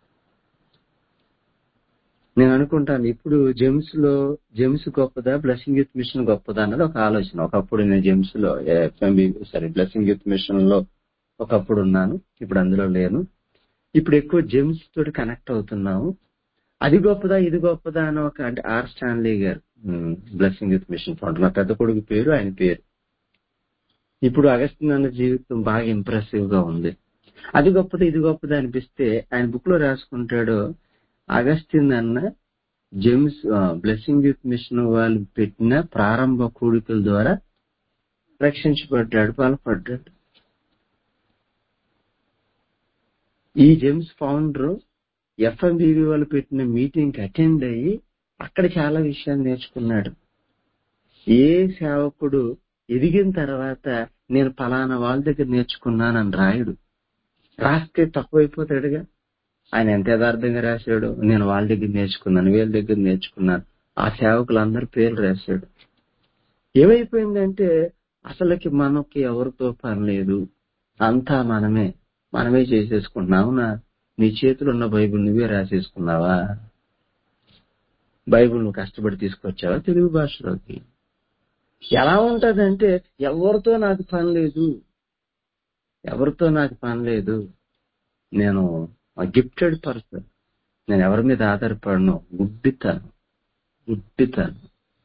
నేను అనుకుంటాను ఇప్పుడు జెమ్స్ లో జెమ్స్ గొప్పదా బ్లెస్సింగ్ యూత్ మిషన్ గొప్పదా అన్నది ఒక ఆలోచన ఒకప్పుడు నేను జెమ్స్ లో F M B sorry blessing youth mission లో ఒకప్పుడు ఉన్నాను ఇప్పుడు అందులో లేను ఇప్పుడు ఎక్కువ జెమ్స్ తోటి కనెక్ట్ అవుతున్నాము అది గొప్పదా ఇది గొప్పదా అని ఒక అంటే ఆర్ స్టాన్లీ గారు బ్లెస్సింగ్ యూత్ మిషన్ ఫౌండర్ నా పెద్ద కొడుకు పేరు ఆయన పేరు ఇప్పుడు అగస్టిన్ అన్న జీవితం బాగా ఇంప్రెసివ్ గా ఉంది అది గొప్పది ఇది గొప్పది అనిపిస్తే ఆయన బుక్ లో రాసుకుంటాడు అగస్టిన్ అన్న జేమ్స్ బ్లెస్సింగ్ యూత్ మిషన్ వాళ్ళు పెట్టిన ప్రారంభ కూడికల ద్వారా రక్షించబడ్డాడు బలపడ్డాడు ఈ జేమ్స్ ఫౌండర్ ఎఫ్ఎంబివి వాళ్ళు పెట్టిన మీటింగ్ కి అటెండ్ అయ్యి అక్కడ చాలా విషయాలు నేర్చుకున్నాడు ఏ సేవకుడు ఎదిగిన తర్వాత నేను ఫలానా వాళ్ళ దగ్గర నేర్చుకున్నానని రాయుడు రాస్తే తక్కువైపోతాడుగా ఆయన ఎంత యథార్థంగా రాశాడు నేను వాళ్ళ దగ్గర నేర్చుకున్నాను వీళ్ళ దగ్గర నేర్చుకున్నాను ఆ సేవకులందరి పేర్లు రాశాడు ఏమైపోయిందంటే అసలుకి మనకి ఎవరితో పని లేదు అంతా మనమే మనమే చేసేసుకుంటున్నావునా నీ చేతిలో ఉన్న బైబిల్ నువ్వే రాసేసుకున్నావా బైబిల్ నువ్వు కష్టపడి తీసుకొచ్చావా తెలుగు భాషలోకి ఎలా ఉంటదంటే ఎవరితో నాకు పని లేదు ఎవరితో నాకు పని లేదు నేను గిఫ్టెడ్ పర్సన్ నేను ఎవరి మీద ఆధారపడను గుడ్డితాను గుడ్డితాను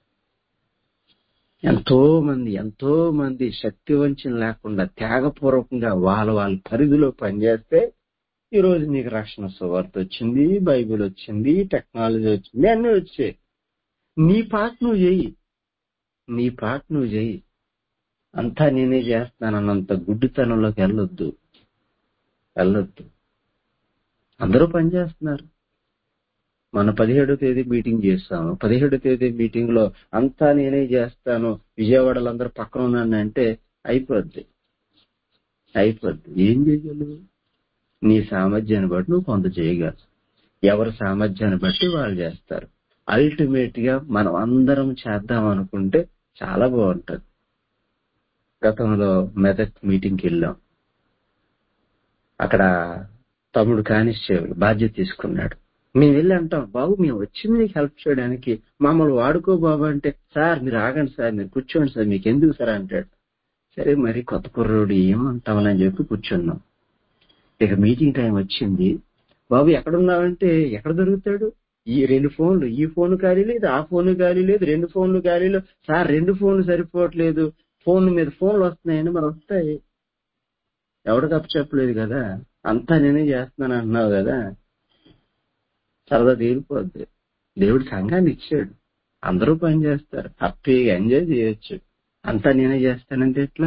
ఎంతో మంది ఎంతో మంది శక్తి వంచన లేకుండా త్యాగపూర్వకంగా వాళ్ళ వాళ్ళ పరిధిలో పనిచేస్తే ఈ రోజు నీకు రక్షణ సువార్త వచ్చింది బైబిల్ వచ్చింది టెక్నాలజీ వచ్చింది అన్నీ వచ్చాయి నీ పాట నువ్వు చెయ్యి నీ పాట నువ్వు చెయ్యి అంతా నేనే చేస్తానన్నంత గుడ్డితనంలోకి వెళ్ళొద్దు వెళ్ళొద్దు అందరూ పనిచేస్తున్నారు మన పదిహేడో తేదీ మీటింగ్ చేస్తాము పదిహేడో తేదీ మీటింగ్ లో అంతా నేనే చేస్తాను విజయవాడలో అందరూ పక్కన ఉన్నాను అంటే అయిపోద్ది అయిపోద్ది ఏం చేయగలవు నీ సామర్థ్యాన్ని బట్టి నువ్వు కొంత చేయగలవు ఎవరి సామర్థ్యాన్ని బట్టి వాళ్ళు చేస్తారు అల్టిమేట్ గా మనం అందరం చేద్దాం అనుకుంటే చాలా బాగుంటది గతంలో మెదక్ మీటింగ్కి వెళ్ళాం అక్కడ తమ్ముడు కానిస్టేబుల్ బాధ్యత తీసుకున్నాడు మేము వెళ్ళి అంటాం బాబు మేము వచ్చింది నీకు హెల్ప్ చేయడానికి మమ్మల్ని వాడుకో బాబు అంటే సార్ మీరు ఆగండి సార్ మీరు కూర్చోండి సార్ మీకు ఎందుకు సార్ అంటాడు సరే మరి కొత్త కుర్రోడు ఏమంటామని చెప్పి కూర్చున్నాం ఇక మీటింగ్ టైం వచ్చింది బాబు ఎక్కడున్నావంటే ఎక్కడ దొరుకుతాడు ఈ రెండు ఫోన్లు ఈ ఫోన్ ఖాళీ లేదు ఆ ఫోన్ ఖాళీ లేదు రెండు ఫోన్లు ఖాళీలు సార్ రెండు ఫోన్లు సరిపోవట్లేదు ఫోన్ మీద ఫోన్లు వస్తున్నాయని మరి వస్తాయి ఎవడు తప్పు చెప్పలేదు కదా అంతా నేనే చేస్తున్నాను అంటున్నావు కదా సరదా తీరిపోద్ది దేవుడు సంఘాన్ని ఇచ్చాడు అందరూ పని చేస్తారు హ్యాపీగా ఎంజాయ్ చేయొచ్చు అంతా నేనే చేస్తానంటే ఎట్లా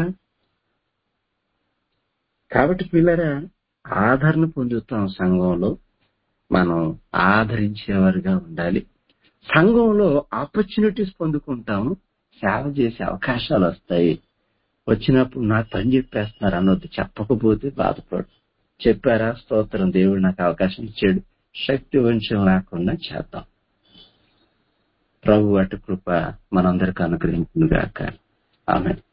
కాబట్టి పిల్లరా ఆదరణ పొందుతాం సంఘంలో మనం ఆదరించేవారుగా ఉండాలి సంఘంలో ఆపర్చునిటీస్ పొందుకుంటాము సేవ చేసే అవకాశాలు వస్తాయి వచ్చినప్పుడు నాకు పని చెప్పేస్తున్నారు అన్నది చెప్పకపోతే బాధపడు చెప్పారా స్తోత్రం దేవుడు నాకు అవకాశం ఇచ్చాడు శక్తి వంశం లేకుండా చేద్దాం ప్రభు అటు కృప మనందరికి అనుగ్రహించుగాక ఆమె